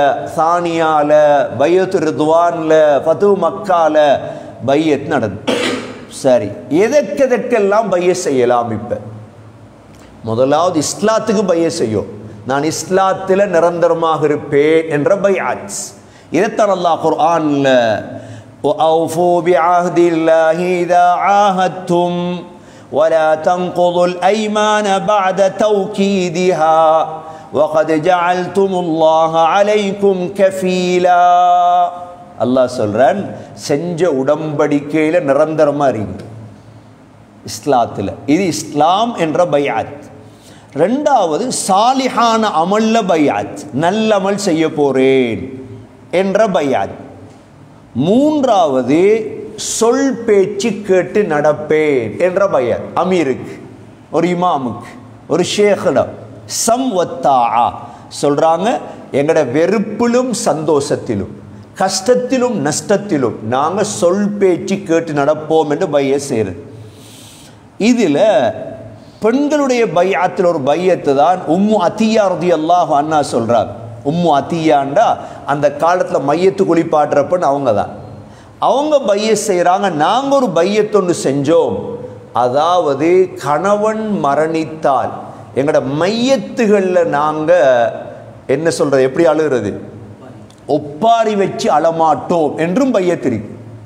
சானியாவில் பையத்து ரிதுவானில் ஃபது மக்கால பையத் நடந்து சரி எதற்கெதற்கெல்லாம் பைய செய்யலாம் இப்ப முதலாவது இஸ்லாத்துக்கு பைய செய்யும் நான் இஸ்லாத்தில் நிரந்தரமாக இருப்பேன் என்ற பையாத் இதைத்தான் அல்லாஹ் குர்ஆன்ல وأوفوا بعهد الله إذا عاهدتم ولا تنقضوا الأيمان بعد توكيدها وقد جعلتم الله عليكم كفيلا அல்லாஹ் சொல்றான் செஞ்ச உடம்படிக்கையில நிரந்தரமா இருங்க இஸ்லாத்தில் இது இஸ்லாம் என்ற பையாத் ரெண்டாவது சாலிஹான அமல்ல பையாத் நல்லமல் செய்ய போறேன் என்ற பையாத் மூன்றாவது சொல் பேச்சு கேட்டு நடப்பேன் என்ற பையாத் அமீருக்கு ஒரு இமாமுக்கு ஒரு ஷேഖിடம் சம் வத்தா சொல்றாங்க எங்கட வெறுப்பிலும் சந்தோஷத்திலும் கஷ்டத்திலும் நஷ்டத்திலும் நாங்க சொல் பேச்சு கேட்டு நடப்போம் என்று பைய செய்யறது இதுல பெண்களுடைய பையாத்தில் ஒரு பையத்து தான் உம்மு அத்தியா ரதி அல்லாஹ் அண்ணா சொல்றாங்க உம்மு அத்தியாண்டா அந்த காலத்துல மையத்து குளிப்பாட்டுறப்பன்னு அவங்க தான் அவங்க பைய செய்கிறாங்க நாங்கள் ஒரு பையத்தொன்று செஞ்சோம் அதாவது கணவன் மரணித்தால் எங்களோட மையத்துகளில் நாங்கள் என்ன சொல்றது எப்படி அழுகிறது ஒப்பாரி வச்சு அழமாட்டோம் என்றும் பையத்திருக்கு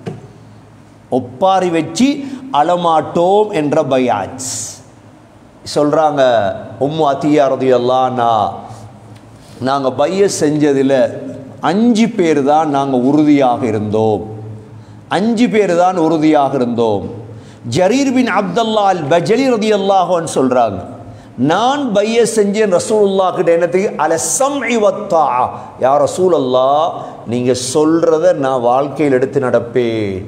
ஒப்பாரி வச்சு அழமாட்டோம் என்ற பயாஜ் சொல்றாங்க உம்மு அத்தியா ரதியல்லானா நாங்கள் பைய செஞ்சதில் அஞ்சு பேர் தான் நாங்கள் உறுதியாக இருந்தோம் அஞ்சு பேர் தான் உறுதியாக இருந்தோம் ஜரீர் பின் அப்துல்லா அல் பஜலி ரதி அல்லாஹான்னு சொல்கிறாங்க நான் பைய செஞ்சேன் ரசூலுல்லா கிட்ட என்னத்துக்கு அலசம் இவத்தா யா ரசூல் அல்லா நீங்கள் சொல்கிறத நான் வாழ்க்கையில் எடுத்து நடப்பேன்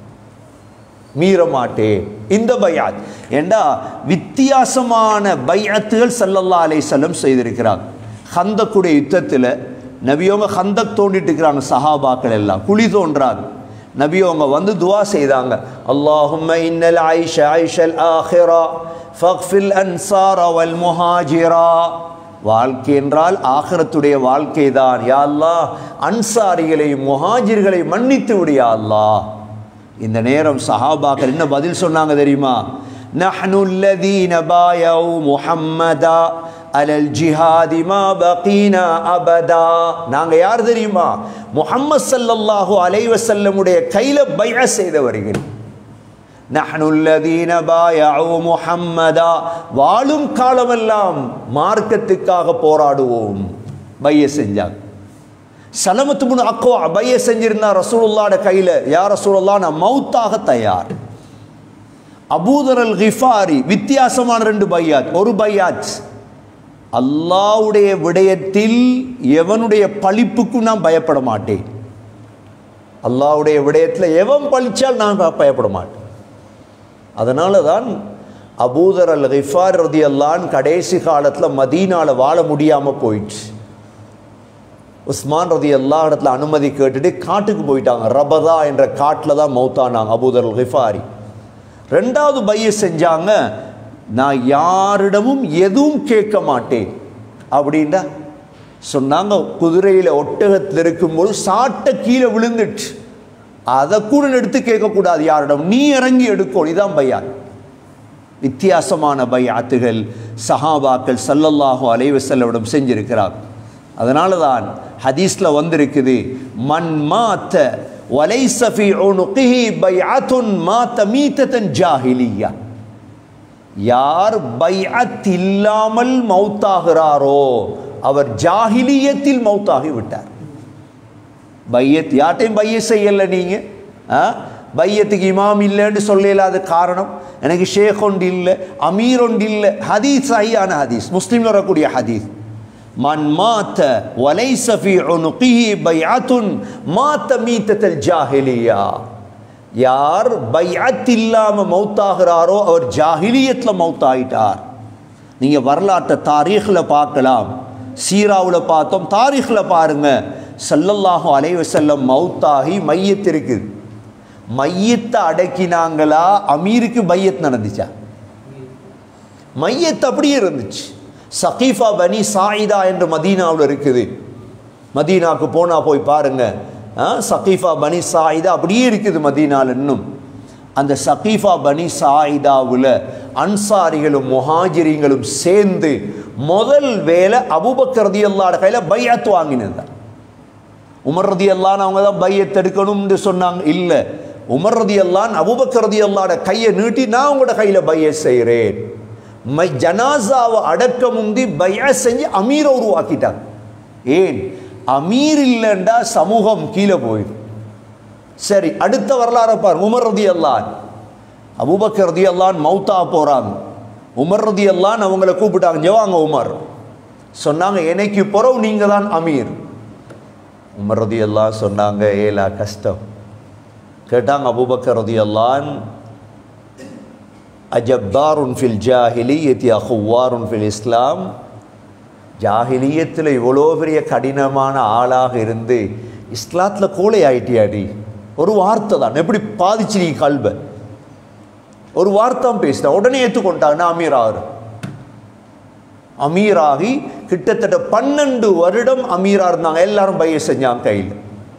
மீற மாட்டேன் இந்த பையாத் ஏண்டா வித்தியாசமான பையத்துகள் சல்லல்லா அலைசல்லம் செய்திருக்கிறாங்க ஹந்தக்குடைய யுத்தத்தில் நபியவங்க ஹந்தக் தோண்டிட்டு இருக்கிறாங்க சஹாபாக்கள் எல்லாம் குழி தோன்றாங்க நபியவங்க வந்து துவா செய்தாங்க அல்லாஹும்ம இன்னல் ஐஷ ஐஷல் ஆஹிரா ஃபக்ஃபில் அன்சார வல் முஹாஜிரா வாழ்க்கை என்றால் ஆகிரத்துடைய வாழ்க்கை தான் யா அல்லாஹ் அன்சாரிகளையும் முஹாஜிர்களையும் மன்னித்து விடு யா அல்லாஹ் இந்த நேரம் சஹாபாக்கள் என்ன பதில் சொன்னாங்க தெரியுமா நஹ்னு அல்லதீன பாயவு முஹம்மதா அலல் ஜிஹாதி மா பகீனா அபதா நாங்க யார் தெரியுமா முஹம்மது ஸல்லல்லாஹு அலைஹி வஸல்லமுடைய கையில பைஅ செய்தவர்கள் நஹ்னு அல்லதீன பாயவு முஹம்மதா வாழும் காலமெல்லாம் மார்க்கத்துக்காக போராடுவோம் பைய செஞ்சாங்க சலமத்து முன் அக்கோ அபய செஞ்சிருந்தா ரசூலுல்லாட கையில் யார் ரசூலுல்லா நான் மௌத்தாக தயார் அபூதர் அல் கிஃபாரி வித்தியாசமான ரெண்டு பையாத் ஒரு பையாத் அல்லாவுடைய விடயத்தில் எவனுடைய பழிப்புக்கும் நான் பயப்பட மாட்டேன் அல்லாவுடைய விடயத்தில் எவன் பழிச்சால் நான் பயப்பட மாட்டேன் அதனால தான் அபூதர் அல் கிஃபார் ரதி அல்லான் கடைசி காலத்தில் மதீனால வாழ முடியாமல் போயிடுச்சு உஸ்மான் ரதி எல்லா இடத்துல அனுமதி கேட்டுட்டு காட்டுக்கு போயிட்டாங்க ரபதா என்ற காட்டில் தான் மௌத்தானாங்க அபூதர் ஹிஃபாரி ரெண்டாவது பைய செஞ்சாங்க நான் யாரிடமும் எதுவும் கேட்க மாட்டேன் அப்படின்டா சொன்னாங்க குதிரையில் ஒட்டகத்தில் இருக்கும்போது சாட்டை கீழே விழுந்துட்டு அதை கூட எடுத்து கேட்கக்கூடாது யாரிடம் நீ இறங்கி எடுக்கணும் இதான் பையான் வித்தியாசமான பையாத்துகள் சஹாபாக்கள் சல்லல்லாஹு அலைவசல்லவிடம் செஞ்சிருக்கிறார் அதனால தான் ஹதீஸில் வந்திருக்குது மண் மாத்த வலைச ஃபி உனுகிஹி பைஅத்துன் மாத்த மீத்தத்தன் ஜாஹிலியா யார் பைஅத் இல்லாமல் மௌத்தாகிறாரோ அவர் ஜாஹிலியத்தில் மௌத்தாகி விட்டார் பையத் யார்ட்டையும் பைய செய்யல நீங்க ஆ? பையத்துக்கு இமாம் இல்லைன்னு சொல்லலாத காரணம் எனக்கு ஷேக் ஒன்று இல்லை அமீர் ஒன்று இல்லை ஹதீஸ் சஹியான ஹதீஸ் முஸ்லீம்ல வரக்கூடிய ஹதீஸ் மன் மாத்த வலைச ஃபி உனுகிஹி பைஅத்துன் மாத்த மீத்தத்தல் ஜாஹிலியா யார் பைஅத் இல்லாம மௌத்தாகிறாரோ அவர் ஜாஹிலியத்தில் மௌத்தாயிட்டார் நீங்க வரலாற்றை தாரீഖിல் பார்க்கலாம் சீராவில் பார்த்தோம் தாரீഖിல் பாருங்க ஸல்லல்லாஹு அலைஹி வஸல்லம் மௌத்தாகி மையத் இருக்குது மையத்தை அடக்கினாங்களா அமீருக்கு பையத் நடந்துச்சா மையத் அப்படியே இருந்துச்சு சகீஃபா பனி சாயிதா என்று மதீனாவில் இருக்குது மதீனாவுக்கு போனால் போய் பாருங்க ஆ, சகீஃபா பனி சாயிதா அப்படியே இருக்குது மதீனாவில் இன்னும் அந்த சகீஃபா பனி சாயிதாவில் அன்சாரிகளும் முஹாஜிரிங்களும் சேர்ந்து முதல் வேலை அபூபக்கர் ரதியல்லாஹு கையில் பையத் வாங்கினது தான் உமர் ரதி அல்லான் அவங்க தான் பையத் எடுக்கணும்னு சொன்னாங்க இல்லை உமர் ரதி அல்லான் அபுபக்கர் ரதி அல்லாட கையை நீட்டி நான் உங்களோட கையில் பைய செய்கிறேன் மை ஜனாசாவை அடக்க முந்தி பைய செஞ்சு அமீரை உருவாக்கிட்டாங்க ஏன் அமீர் இல்லைண்டா சமூகம் கீழே போயிடும் சரி அடுத்த வரலாறு பார் உமர் ரதி அல்லான் அபுபக்கர் ரதி அல்லான் மௌத்தா போகிறாங்க உமர் ரதி அல்லான் அவங்கள கூப்பிட்டாங்க ஜவாங்க உமர் சொன்னாங்க எனக்கு பிறகு நீங்கள் தான் அமீர் உமர் ரதி எல்லாம் சொன்னாங்க ஏலா கஷ்டம் கேட்டாங்க அபூபக்கர் ரதி அல்லான் அஜப்பாருன் ஃபில் ஜாஹிலியத்தி அஹுவாருன் ஃபில் இஸ்லாம் ஜாஹிலியத்தில் இவ்வளோ பெரிய கடினமான ஆளாக இருந்து இஸ்லாத்தில் கோழை ஆயிட்டியாடி ஒரு வார்த்தை தான் எப்படி பாதிச்சு நீ கல்வ ஒரு வார்த்தை பேசின உடனே ஏற்றுக்கொண்டாங்க நான் அமீர் ஆறு அமீராகி கிட்டத்தட்ட பன்னெண்டு வருடம் அமீரா இருந்தாங்க எல்லாரும் பைய செஞ்சாங்க கையில்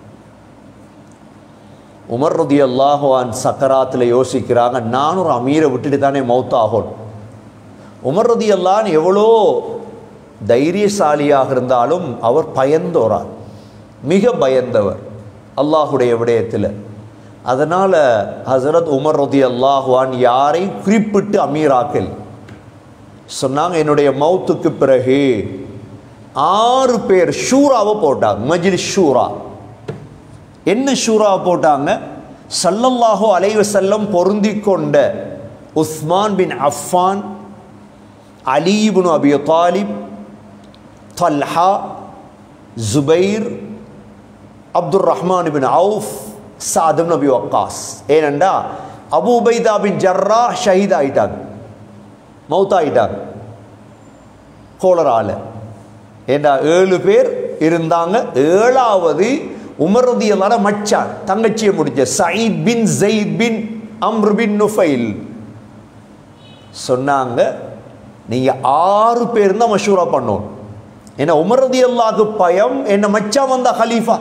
உமர் ரதி அல்லாஹுவான் சக்கராத்தில் யோசிக்கிறாங்க நான் ஒரு அமீரை விட்டுட்டு தானே மௌத்தாகணும் உமர் ரதி அல்லான் எவ்வளோ தைரியசாலியாக இருந்தாலும் அவர் பயந்தோரார் மிக பயந்தவர் அல்லாஹுடைய விடயத்தில் அதனால் ஹசரத் உமர் ரதி அல்லாஹுவான் யாரை குறிப்பிட்டு அமீராக்கல் சொன்னாங்க என்னுடைய மௌத்துக்கு பிறகு ஆறு பேர் ஷூராவை போட்டாங்க மஜ்லிஸ் ஷூரா என்ன ஷூரா போட்டாங்க சல்லல்லாஹு அலைவ செல்லம் பொருந்தி கொண்ட உஸ்மான் பின் அஃபான் அலீபுன் Abi Talib Talha Zubair Abdul Rahman bin Auf சாதம் நபி வக்காஸ் ஏனண்டா அபு உபைதா பின் ஜர்ரா ஷஹீத் ஆயிட்டாங்க மௌத்தாயிட்டாங்க கோளரால ஏண்டா ஏழு பேர் இருந்தாங்க ஏழாவது உமரதியலான மச்சான் தங்கச்சியை முடிச்ச Saeed bin Zaid bin Amr bin Nufail சொன்னாங்க நீங்க ஆறு பேர் தான் மஷூரா பண்ணணும் ஏன்னா உமரதி அல்லாக்கு பயம் என்ன மச்சான் வந்தா ஹலீஃபா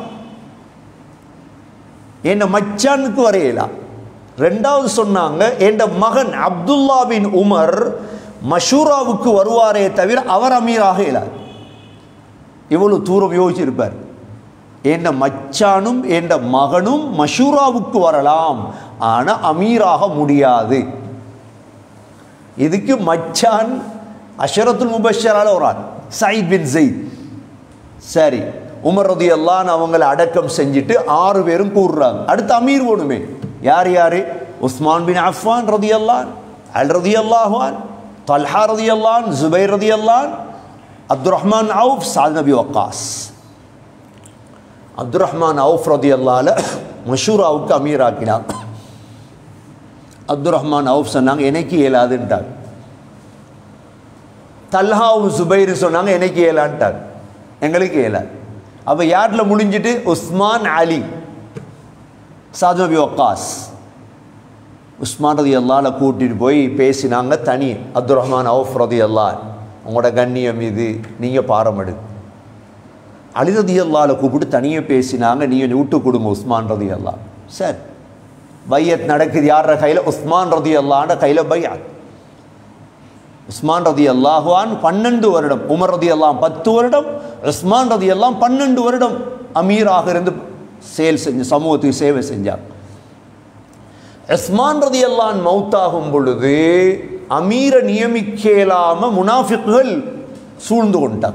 என்ன மச்சானுக்கு வரையலாம் ரெண்டாவது சொன்னாங்க என் மகன் அப்துல்லா பின் உமர் மஷூராவுக்கு வருவாரே தவிர அவர் அமீராக இயலார் இவ்வளவு தூரம் யோசிச்சிருப்பார் என் மச்சானும் என் மகனும் மஷூராவுக்கு வரலாம் ஆனால் அமீராக முடியாது இதுக்கு மச்சான் அஷரத்துல் முபஷரால ஒரு ஆள் சயித் பின் ஜெயித் சரி உமர் ரதி அல்லான் அவங்களை அடக்கம் செஞ்சுட்டு ஆறு பேரும் கூறுறாங்க அடுத்து அமீர் ஓடுமே யார் யாரு உஸ்மான் பின் அஃபான் ரதி அல்லான் அல் ரதி அல்லாஹான் தல்ஹா ரதி அல்லான் ஜுபைர் ரதி அல்லான் அப்துல் ரஹ்மான் அவுஃப் சாத் நபி வக்காஸ் அப்துல் ரஹ்மான் அவுஃப் ரதி அல்லால மஷூராவுக்கு அமீர் ஆக்கினாங்க அப்துல் ரஹ்மான் அவுஃப் சொன்னாங்க எனக்கு இயலாதுன்ட்டாங்க தல்ஹாவும் சுபைர் சொன்னாங்க எனக்கு இயலான்ட்டாங்க எங்களுக்கு இயலாது அப்போ யாரில் முடிஞ்சிட்டு உஸ்மான் அலி சாது நபி வக்காஸ் உஸ்மான் ரதி அல்லால கூட்டிட்டு போய் பேசினாங்க தனி அப்துல் ரஹ்மான் அவுஃப் ரதி அல்லா உங்களோட கண்ணியம் இது நீங்கள் பாரமெடு அலி ரதி அல்லால கூப்பிட்டு தனியாக பேசினாங்க நீங்கள் விட்டு கொடுங்க உஸ்மான் ரதி அல்லா சரி பையத் நடக்குது யார கையில் உஸ்மான் ரதி அல்லாண்ட கையில் பையாத் உஸ்மான் ரதி அல்லாஹுவான் பன்னெண்டு வருடம் உமர் ரதி அல்லாம் பத்து வருடம் உஸ்மான் ரதி எல்லாம் பன்னெண்டு வருடம் அமீராக இருந்து செயல் செஞ்சு சமூகத்துக்கு சேவை செஞ்சார் உஸ்மான் ரதி அல்லான் மௌத்தாகும் பொழுது அமீரை நியமிக்கலாம முனாஃபிக்குகள் சூழ்ந்து கொண்டாங்க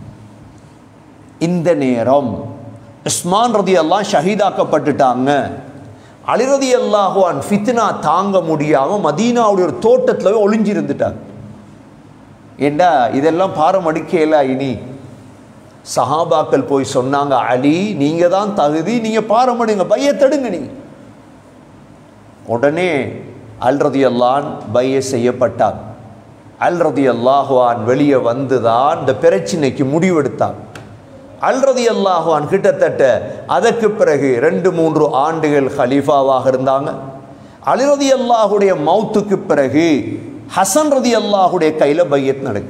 இந்த நேரம் உஸ்மான் ரதி அல்லான் ஷஹீதாக்கப்பட்டுட்டாங்க அலிரதி அல்லாஹுவான் ஃபித்னா தாங்க முடியாமல் மதீனாவுடைய ஒரு தோட்டத்தில் போய் ஒளிஞ்சிருந்துட்டாங்க ஏண்டா இதெல்லாம் பாரமடிக்கல இனி சஹாபாக்கள் போய் சொன்னாங்க அலி நீங்கள் தான் தகுதி நீங்கள் பாரமடுங்க பையத்தடுங்க நீ உடனே அல் ரதி அல்லான் பைய செய்யப்பட்டான் அல் ரதி அல்லாஹுவான் வெளியே வந்து தான் இந்த பிரச்சினைக்கு முடிவெடுத்தான் அல் ரதி அல்லாஹுவான் கிட்டத்தட்ட அதற்கு பிறகு ரெண்டு மூன்று ஆண்டுகள் ஹலீஃபாவாக இருந்தாங்க அலிரதி அல்லாஹுடைய மௌத்துக்கு பிறகு ஹசன் ரதி அல்லாஹுடைய கையில் பையத் நடக்கு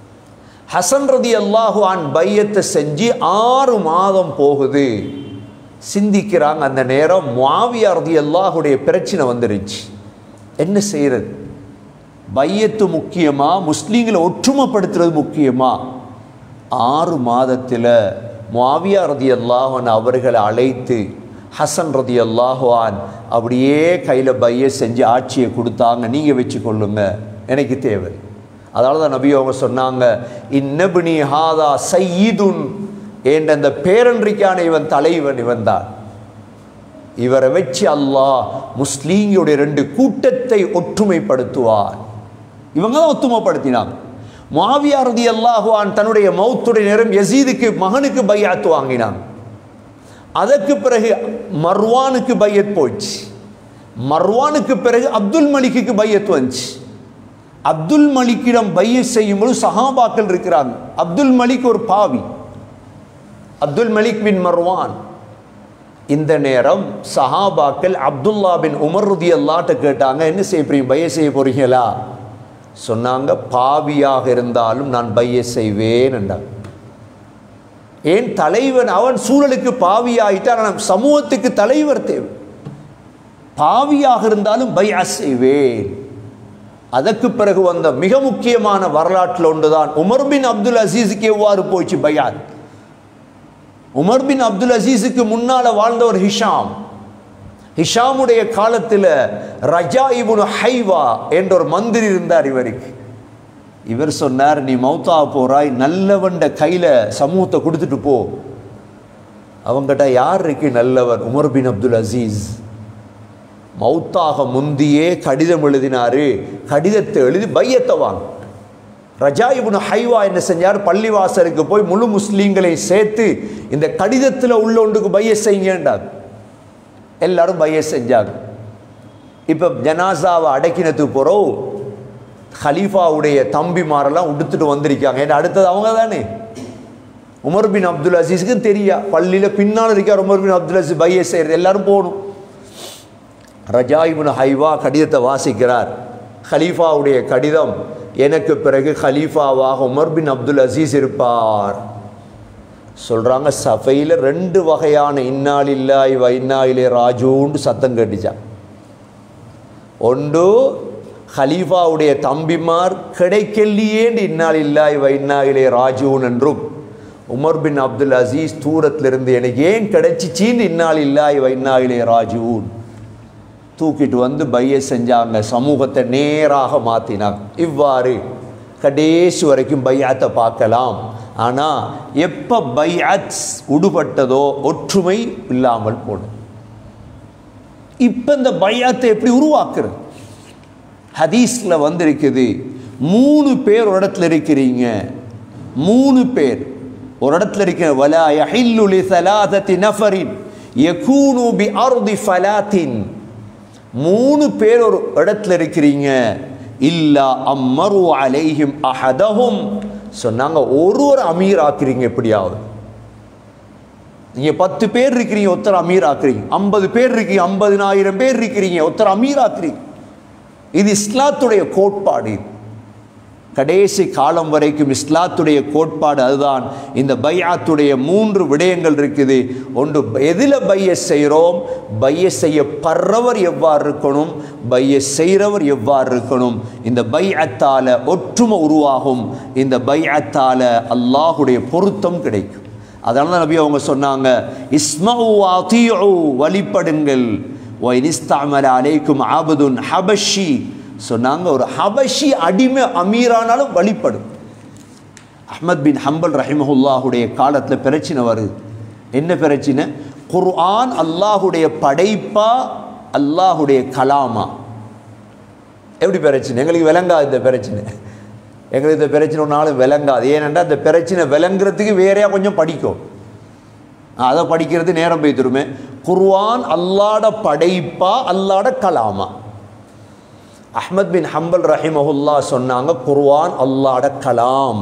ஹசன் ரதி அல்லாஹு ஆன் பையத்தை செஞ்சு ஆறு மாதம் போகுது சிந்திக்கிறாங்க அந்த நேரம் முஆவியா ரலியல்லாஹுடைய பிரச்சனை வந்துருச்சு என்ன செய்யறது பையத்து முக்கியமா முஸ்லீம்களை ஒற்றுமைப்படுத்துறது முக்கியமா ஆறு மாதத்தில் முஆவியா ரதியல்லாஹன் அவர்களை அழைத்து ஹசன் ரதியல்லாஹுவான் அப்படியே கையில் பைய செஞ்சு ஆட்சியை கொடுத்தாங்க நீங்கள் வச்சு கொள்ளுங்க எனக்கு தேவை அதனால தான் நபி அவங்க சொன்னாங்க இன்னபினி ஹாதா சையீதுன் என்ற அந்த பேரன்றிக்கான இவன் தலைவன் இவன் தான் இவரை வச்சு அல்லாஹ் முஸ்லீம்களுடைய ரெண்டு கூட்டத்தை ஒற்றுமைப்படுத்துவார் இவங்க தான் ஒத்துமைப்படுத்தினாங்க மாவியா ரதி அல்லாஹுவான் தன்னுடைய மௌத்துடைய நேரம் யசீதுக்கு மகனுக்கு பையாத்து வாங்கினாங்க அதற்கு பிறகு மர்வானுக்கு பையத் போச்சு மர்வானுக்கு பிறகு அப்துல் மலிக்கு பையத் வந்துச்சு அப்துல் மலிக்கிடம் பைய செய்யும்போது சஹாபாக்கள் இருக்கிறாங்க அப்துல் மலிக் ஒரு பாவி அப்துல் மலிக் பின் மர்வான் இந்த நேரம் சஹாபாக்கள் அப்துல்லா பின் உமர் ரதி அல்லாட்ட கேட்டாங்க என்ன செய்ய போறீங்க பைய செய்ய போறீங்களா சொன்னாங்க பாவியாக இருந்தாலும் நான் பைய செய்வேன் என்றாங்க ஏன் தலைவன் அவன் சூழலுக்கு பாவியாயிட்டான் ஆனால் சமூகத்துக்கு தலைவர் தேவை பாவியாக இருந்தாலும் பையா செய்வேன் அதற்கு பிறகு வந்த மிக முக்கியமான வரலாற்றில் ஒன்றுதான் உமர் பின் அப்துல் அசீஸுக்கு எவ்வாறு போச்சு பயாத் உமர் பின் அப்துல் அசீஸுக்கு முன்னால வாழ்ந்தவர் ஹிஷாம் ஹிஷாமுடைய காலத்தில் ரஜா இபுன் ஹைவா என்ற ஒரு மந்திரி இருந்தார் இவருக்கு இவர் சொன்னார் நீ மௌத்தா போறாய் நல்லவன்ட கையில் சமூகத்தை கொடுத்துட்டு போ அவங்ககிட்ட யார் இருக்கு நல்லவர் உமர் பின் அப்துல் அசீஸ் மௌத்தாக முந்தியே கடிதம் எழுதினாரு கடிதத்தை எழுதி பையத்தை வாங்க ரஜா இப்னு ஹைவா என்ன செஞ்சார் பள்ளிவாசலுக்கு போய் முழு முஸ்லீம்களை சேர்த்து இந்த கடிதத்தில் உள்ள ஒன்றுக்கு பைய செய்யுங்கன்றார் எல்லாரும் பைய செஞ்சாங்க இப்போ ஜனாசாவை அடக்கினத்துக்கு போகிறோம் ஹலீஃபாவுடைய தம்பிமாரெல்லாம் உடுத்துட்டு வந்திருக்காங்க ஏன்னா அடுத்தது அவங்க தானே உமர் பின் அப்துல் அசீஸுக்கு தெரியா பள்ளியில் பின்னால் இருக்கார் உமர் பின் அப்துல் அசீஸ் பைய செய்கிறது எல்லாரும் போகணும் ரஜா இப்னு ஹைவா கடிதத்தை வாசிக்கிறார் ஹலீஃபாவுடைய கடிதம் எனக்கு பிறகு ஹலீஃபாவாக உமர் பின் அப்துல் அசீஸ் இருப்பார் சொல்கிறாங்க சஃபையில் ரெண்டு வகையான இன்னாலில்லாய் வைநாயிலே ராஜூன்னு சத்தம் கேட்டுச்சான் ஒன்று ஹலீஃபாவுடைய தம்பிமார் கிடைக்கலையேண்டு இன்னாலில்லாய் வைநாயிலே ராஜூன் என்றும் உமர் பின் அப்துல் அசீஸ் தூரத்திலிருந்து எனக்கு ஏன் கிடைச்சிச்சின்னு இன்னால் இல்லாய் வைநாயிலே ராஜூன் தூக்கிட்டு வந்து பைய செஞ்சாங்க சமூகத்தை நேராக மாற்றினாங்க இவ்வாறு கடைசி வரைக்கும் பையாத்தை பார்க்கலாம் ஆனால் எப்போ பையாத் உடுபட்டதோ ஒற்றுமை இல்லாமல் போடும் இப்போ இந்த பையாத்தை எப்படி உருவாக்குறது ஹதீஸில் வந்திருக்குது மூணு பேர் ஒரு இடத்துல இருக்கிறீங்க மூணு பேர் ஒரு இடத்துல இருக்கிற வலா யஹில்லு லி ஸலாதத்தி நஃபரின் யகூனு பி அர்தி ஃபலாத்தின் மூணு பேர் ஒரு இடத்துல இருக்கிறீங்க இல்லா அம்மரு அலைஹிம் அஹதஹும் சொன்னாங்க ஒரு ஒரு அமீர் ஆக்குறீங்க எப்படியாவது நீங்க பத்து பேர் இருக்கிறீங்க ஒருத்தர் அமீர் ஆக்குறீங்க ஐம்பது பேர் இருக்கீங்க ஐம்பதினாயிரம் பேர் இருக்கிறீங்க ஒருத்தர் அமீர் ஆக்குறீங்க இது இஸ்லாத்துடைய கோட்பாடு இது கடைசி காலம் வரைக்கும் இஸ்லாத்துடைய கோட்பாடு அதுதான் இந்த பையாத்துடைய மூன்று விடயங்கள் இருக்குது ஒன்று எதில் பைய செய்கிறோம் பைய செய்ய பர்றவர் எவ்வாறு இருக்கணும் பைய செய்கிறவர் எவ்வாறு இருக்கணும் இந்த பையத்தால ஒற்றுமை உருவாகும் இந்த பையத்தால அல்லாஹுடைய பொருத்தம் கிடைக்கும் அதனால தான் நபி அவங்க சொன்னாங்க இஸ்மஉ அத்தீஉ வழிபடுங்கள் வைனிஸ்தாமல அலைக்கும் ஆபதுன் ஹபஷி சொன்னாங்க ஒரு ஹபஷி அடிமை அமீரானாலும் வழிபடும் அஹ்மத் பின் ஹம்பல் ரஹிமஹுல்லாஹுடைய காலத்தில் பிரச்சனை வருது என்ன பிரச்சனை குர்ஆன் அல்லாஹுடைய படைப்பா அல்லாஹுடைய கலாமா எப்படி பிரச்சனை எங்களுக்கு விளங்காது இந்த பிரச்சனை எங்களுக்கு இந்த பிரச்சனை ஒரு நாள் விளங்காது ஏனென்றால் இந்த பிரச்சனை விளங்குறதுக்கு வேறையா கொஞ்சம் படிக்கும் அதை படிக்கிறது நேரம் போய்த்துருமே குர்ஆன் அல்லாட படைப்பா அல்லாட கலாமா அஹ்மத் பின் ஹம்பல் ரஹிமஹுல்லா சொன்னாங்க குர்ஆன் அல்லாட கலாம்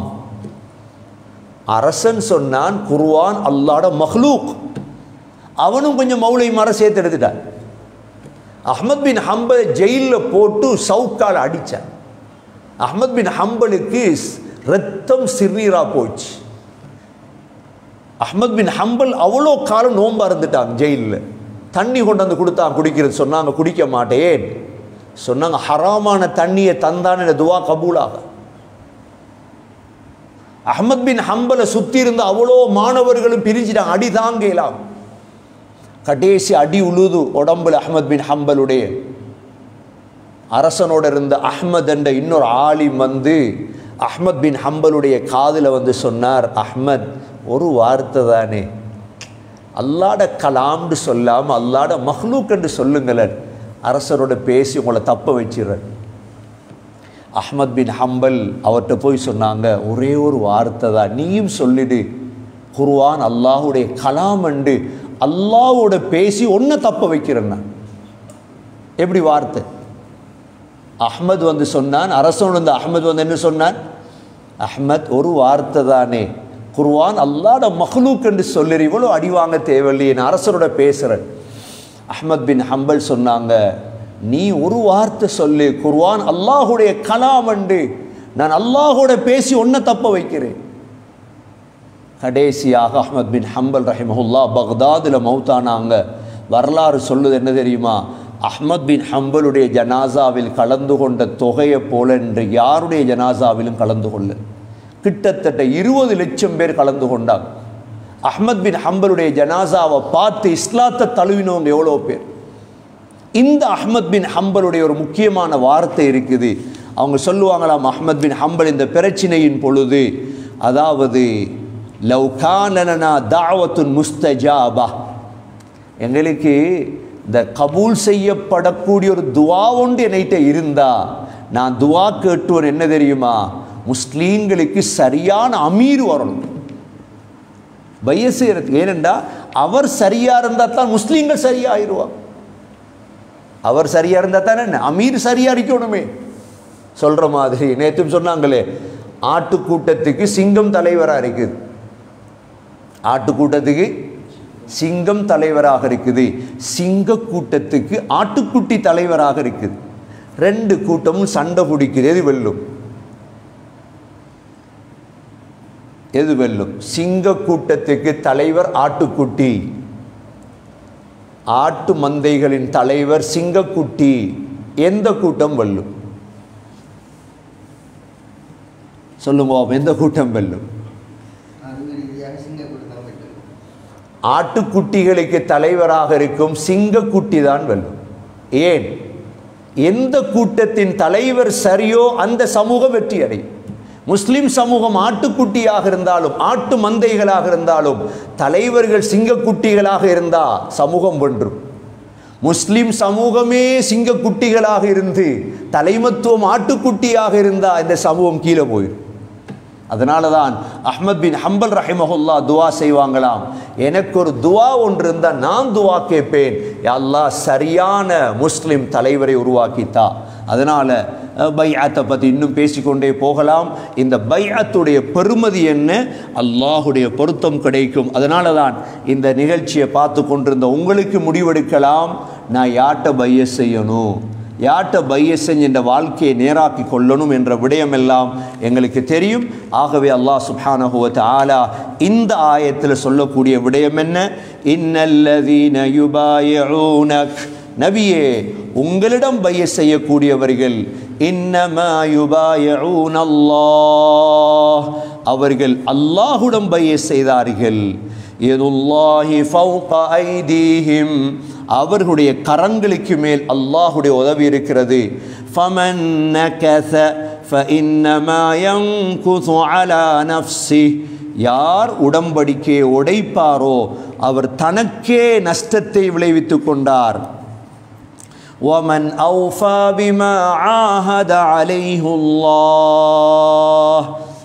அரசன் சொன்னான் குர்ஆன் அல்லாட மஹ்லூக் அவனும் கொஞ்சம் மௌலை மர சேர்த்து எடுத்துட்டான் அஹ்மத் பின் ஹம்பல் ஜெயிலில் போட்டு சவுக்கால் அடித்தான் அஹ்மத் பின் ஹம்பலுக்கு ரத்தம் சிறுநீரா போச்சு அஹ்மத் பின் ஹம்பல் அவ்வளோ காலம் நோன்பா இருந்துட்டாங்க ஜெயிலில் தண்ணி கொண்டு வந்து கொடுத்தா குடிக்கிறது சொன்னாங்க குடிக்க மாட்டேன் சொன்னாங்க ஹராமான தண்ணியை தந்தான் என்ற துவா கபூலாக அஹ்மத் பின் ஹம்பலை சுற்றி இருந்த அவ்வளோ மாணவர்களும் பிரிஞ்சிட்டாங்க அடி தாங்கலாம் கடைசி அடி உழுது உடம்புல அஹ்மத் பின் ஹம்பலுடைய அரசனோட இருந்த அஹ்மத் என்ற இன்னொரு ஆலிம் வந்து அஹ்மத் பின் ஹம்பலுடைய காதில் வந்து சொன்னார் அஹ்மத் ஒரு வார்த்தை தானே அல்லாட கலாம்னு சொல்லாமல் அல்லாட மஹ்லூக் என்று சொல்லுங்களேன் அரசரோட பேசி உங்களை தப்ப வச்சிடுறேன் அஹ்மத் பின் ஹம்பல் அவர்கிட்ட போய் சொன்னாங்க ஒரே ஒரு வார்த்தை தான் நீயும் சொல்லிடு குர்ஆன் அல்லாஹுடைய கலாம் என்று அல்லாஹ்வோட பேசி ஒன்றை தப்ப வைக்கிறேன் நான் எப்படி வார்த்தை அஹ்மத் வந்து சொன்னான் அரசன் வந்து அஹ்மத் வந்து என்ன சொன்னான் அஹ்மத் ஒரு வார்த்தை தானே குர்ஆன் அல்லாட மஹ்லூக் என்று சொல்லிரு இவ்வளோ அடி வாங்க தேவையில்லையே நான் அரசரோட பேசுகிறேன் அஹ்மத் பின் ஹம்பல் சொன்னாங்க நீ ஒரு வார்த்தை சொல்லு குர்ஆன் அல்லாஹுடைய கலாம் என்று நான் அல்லாஹோட பேசி ஒன்றை தப்ப வைக்கிறேன் கடைசியாக அஹ்மத் பின் ஹம்பல் ரஹிமஹுல்லா பக்தாதில் மௌத்தானாங்க வரலாறு சொல்லுது என்ன தெரியுமா அஹ்மத் பின் ஹம்பலுடைய ஜனாசாவில் கலந்து கொண்ட தொகையை போல என்று யாருடைய ஜனாசாவிலும் கலந்து கொள்ள கிட்டத்தட்ட இருபது லட்சம் பேர் கலந்து கொண்டாங்க அஹ்மத் பின் ஹம்பலுடைய ஜனாசாவை பார்த்து இஸ்லாத்தை தழுவினவங்க எவ்வளோ பேர் இந்த அஹ்மத் பின் ஹம்பலுடைய ஒரு முக்கியமான வார்த்தை இருக்குது அவங்க சொல்லுவாங்களாம் அஹ்மத் பின் ஹம்பல் இந்த பிரச்சனையின் பொழுது அதாவது லவ்கானனா தாவத்துன் முஸ்தஜாபா எங்களுக்கு இந்த கபூல் செய்யப்படக்கூடிய ஒரு துவா ஒன்று என்கிட்ட இருந்தா நான் துவா கேட்டுவர் என்ன தெரியுமா முஸ்லீம்களுக்கு சரியான அமீர் வரணும் பைய செய்யறதுக்கு ஏனென்றா அவர் சரியா இருந்தால் தான் முஸ்லீம்கள் சரியாயிருவாங்க அவர் சரியா இருந்தா தானே என்ன அமீர் சரியா இருக்கணுமே சொல்ற மாதிரி நேற்றும் சொன்னாங்களே ஆட்டுக்கூட்டத்துக்கு சிங்கம் தலைவராக இருக்குது ஆட்டுக்கூட்டத்துக்கு சிங்கம் தலைவராக இருக்குது சிங்க கூட்டத்துக்கு ஆட்டுக்குட்டி தலைவராக இருக்குது ரெண்டு கூட்டமும் சண்டை பிடிக்குது எது வெல்லும் எது வெல்லும் சிங்க கூட்டத்துக்கு தலைவர் ஆட்டுக்குட்டி ஆட்டு மந்தைகளின் தலைவர் சிங்கக்குட்டி எந்த கூட்டம் வெல்லும் சொல்லுங்க எந்த கூட்டம் வெல்லும் அறிவு ரீதியாக சிங்கப்பூர் தான் வெற்றி ஆட்டுக்குட்டிகளுக்கு தலைவராக இருக்கும் சிங்கக்குட்டி தான் வெல்லும் ஏன் எந்த கூட்டத்தின் தலைவர் சரியோ அந்த சமூகம் வெற்றி அடையும் முஸ்லிம் சமூகம் ஆட்டுக்குட்டியாக இருந்தாலும் ஆட்டு மந்தைகளாக இருந்தாலும் தலைவர்கள் சிங்கக்குட்டிகளாக இருந்தா சமூகம் வென்றும் முஸ்லிம் சமூகமே சிங்கக்குட்டிகளாக இருந்து தலைமத்துவம் ஆட்டுக்குட்டியாக இருந்தா இந்த சமூகம் கீழே போயிடும் அதனால தான் அஹ்மத் பின் ஹம்பல் ரஹிமஹுல்லா துவா செய்வாங்களாம் எனக்கு ஒரு துவா ஒன்று இருந்தால் நான் துவா கேட்பேன் யா அல்லாஹ் சரியான முஸ்லிம் தலைவரை உருவாக்கித்தா அதனால பைஅத்தை பற்றி இன்னும் பேசிக்கொண்டே போகலாம் இந்த பைஅத்துடைய பெருமதி என்ன அல்லாஹுடைய பொருத்தம் கிடைக்கும் அதனால தான் இந்த நிகழ்ச்சியை பார்த்து கொண்டிருந்த உங்களுக்கு முடிவெடுக்கலாம் நான் யார்கிட்ட பைய செய்யணும் யார்கிட்ட பைய செஞ்சு இந்த வாழ்க்கையை நேராக்கி கொள்ளணும் என்ற விடயமெல்லாம் எங்களுக்கு தெரியும் ஆகவே அல்லாஹ் சுப்ஹானஹு வ தஆலா இந்த ஆயத்தில் சொல்லக்கூடிய விடயம் என்ன இன்னல்லதீன யுபாயிஊனக் நபியே உங்களிடம் பைய செய்யக்கூடியவர்கள் இன்னமா யுபாயிஊன அல்லாஹ் அவர்கள் அல்லாஹுடன் பைய செய்தார்கள் யதுல்லாஹி ஃபௌக ஐதீஹிம் அவர்களுடைய கரங்களுக்கு மேல் அல்லாஹுடைய உதவி இருக்கிறது ஃபமன் நகஸ ஃபஇன்னமா யன்குஸு அலா நஃப்ஸி யார் உடம்படிக்கையை உடைப்பாரோ அவர் தனக்கே நஷ்டத்தை விளைவித்துக் கொண்டார் ومن أوفى بما عاهد عليه الله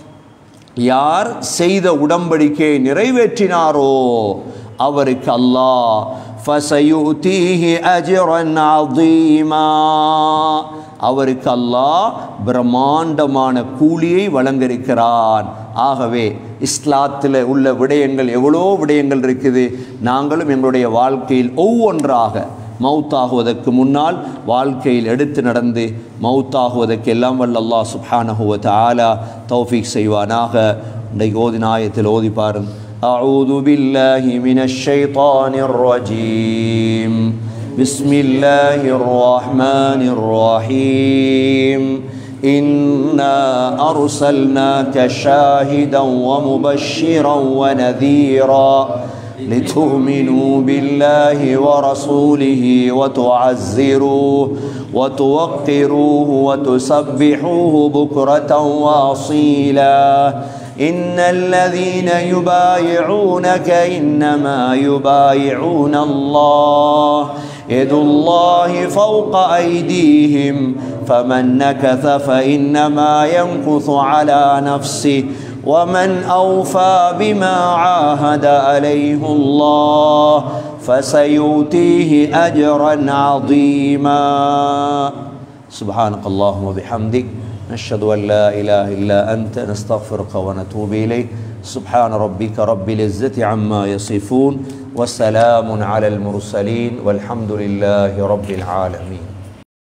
யார் செய்த உடம்படிக்கையை நிறைவேற்றினாரோ அவருக்கு அல்லாஹ் فَسَيُؤْتِيهِ أَجْرًا عَظِيمًا அவருக்கு அல்லாஹ் பிரம்மாண்டமான கூலியை வழங்கியிருக்கிறான் ஆகவே இஸ்லாத்தில் உள்ள விடயங்கள் எவ்வளோ விடயங்கள் இருக்குது நாங்களும் எங்களுடைய வாழ்க்கையில் ஒவ்வொன்றாக மௌத்தாகுவதற்கு முன்னால் வாழ்க்கையில் எடுத்து நடந்து மௌத்தாகுவதற்கு எல்லாம் வல்ல அல்லாஹ் சுப்ஹானஹு வ தஆலா தௌஃபீக் செய்வானாக இன்றைக்கு ஓதின ஆயத்தில் ஓதி பாருங்க أعوذ بالله من الشيطان الرجيم بسم الله الرحمن الرحيم إنا أرسلناك شاهدا ومبشرا ونذيرا لتؤمنوا بالله ورسوله وتعزروه وتوقروه وتسبحوه بكرة واصيلا إن الذين يبايعونك إنما يبايعون الله يد الله فوق أيديهم فمن نكث فإنما ينكث على نفسه ومن أوفى بما عاهد عليه الله فسيؤتيه أجرا عظيما سبحانك اللهم وبحمدك نشهد أن لا إله إلا أنت نستغفرك ونتوب إليك سبحان ربك رب العزة عما يصفون وسلام على المرسلين والحمد لله رب العالمين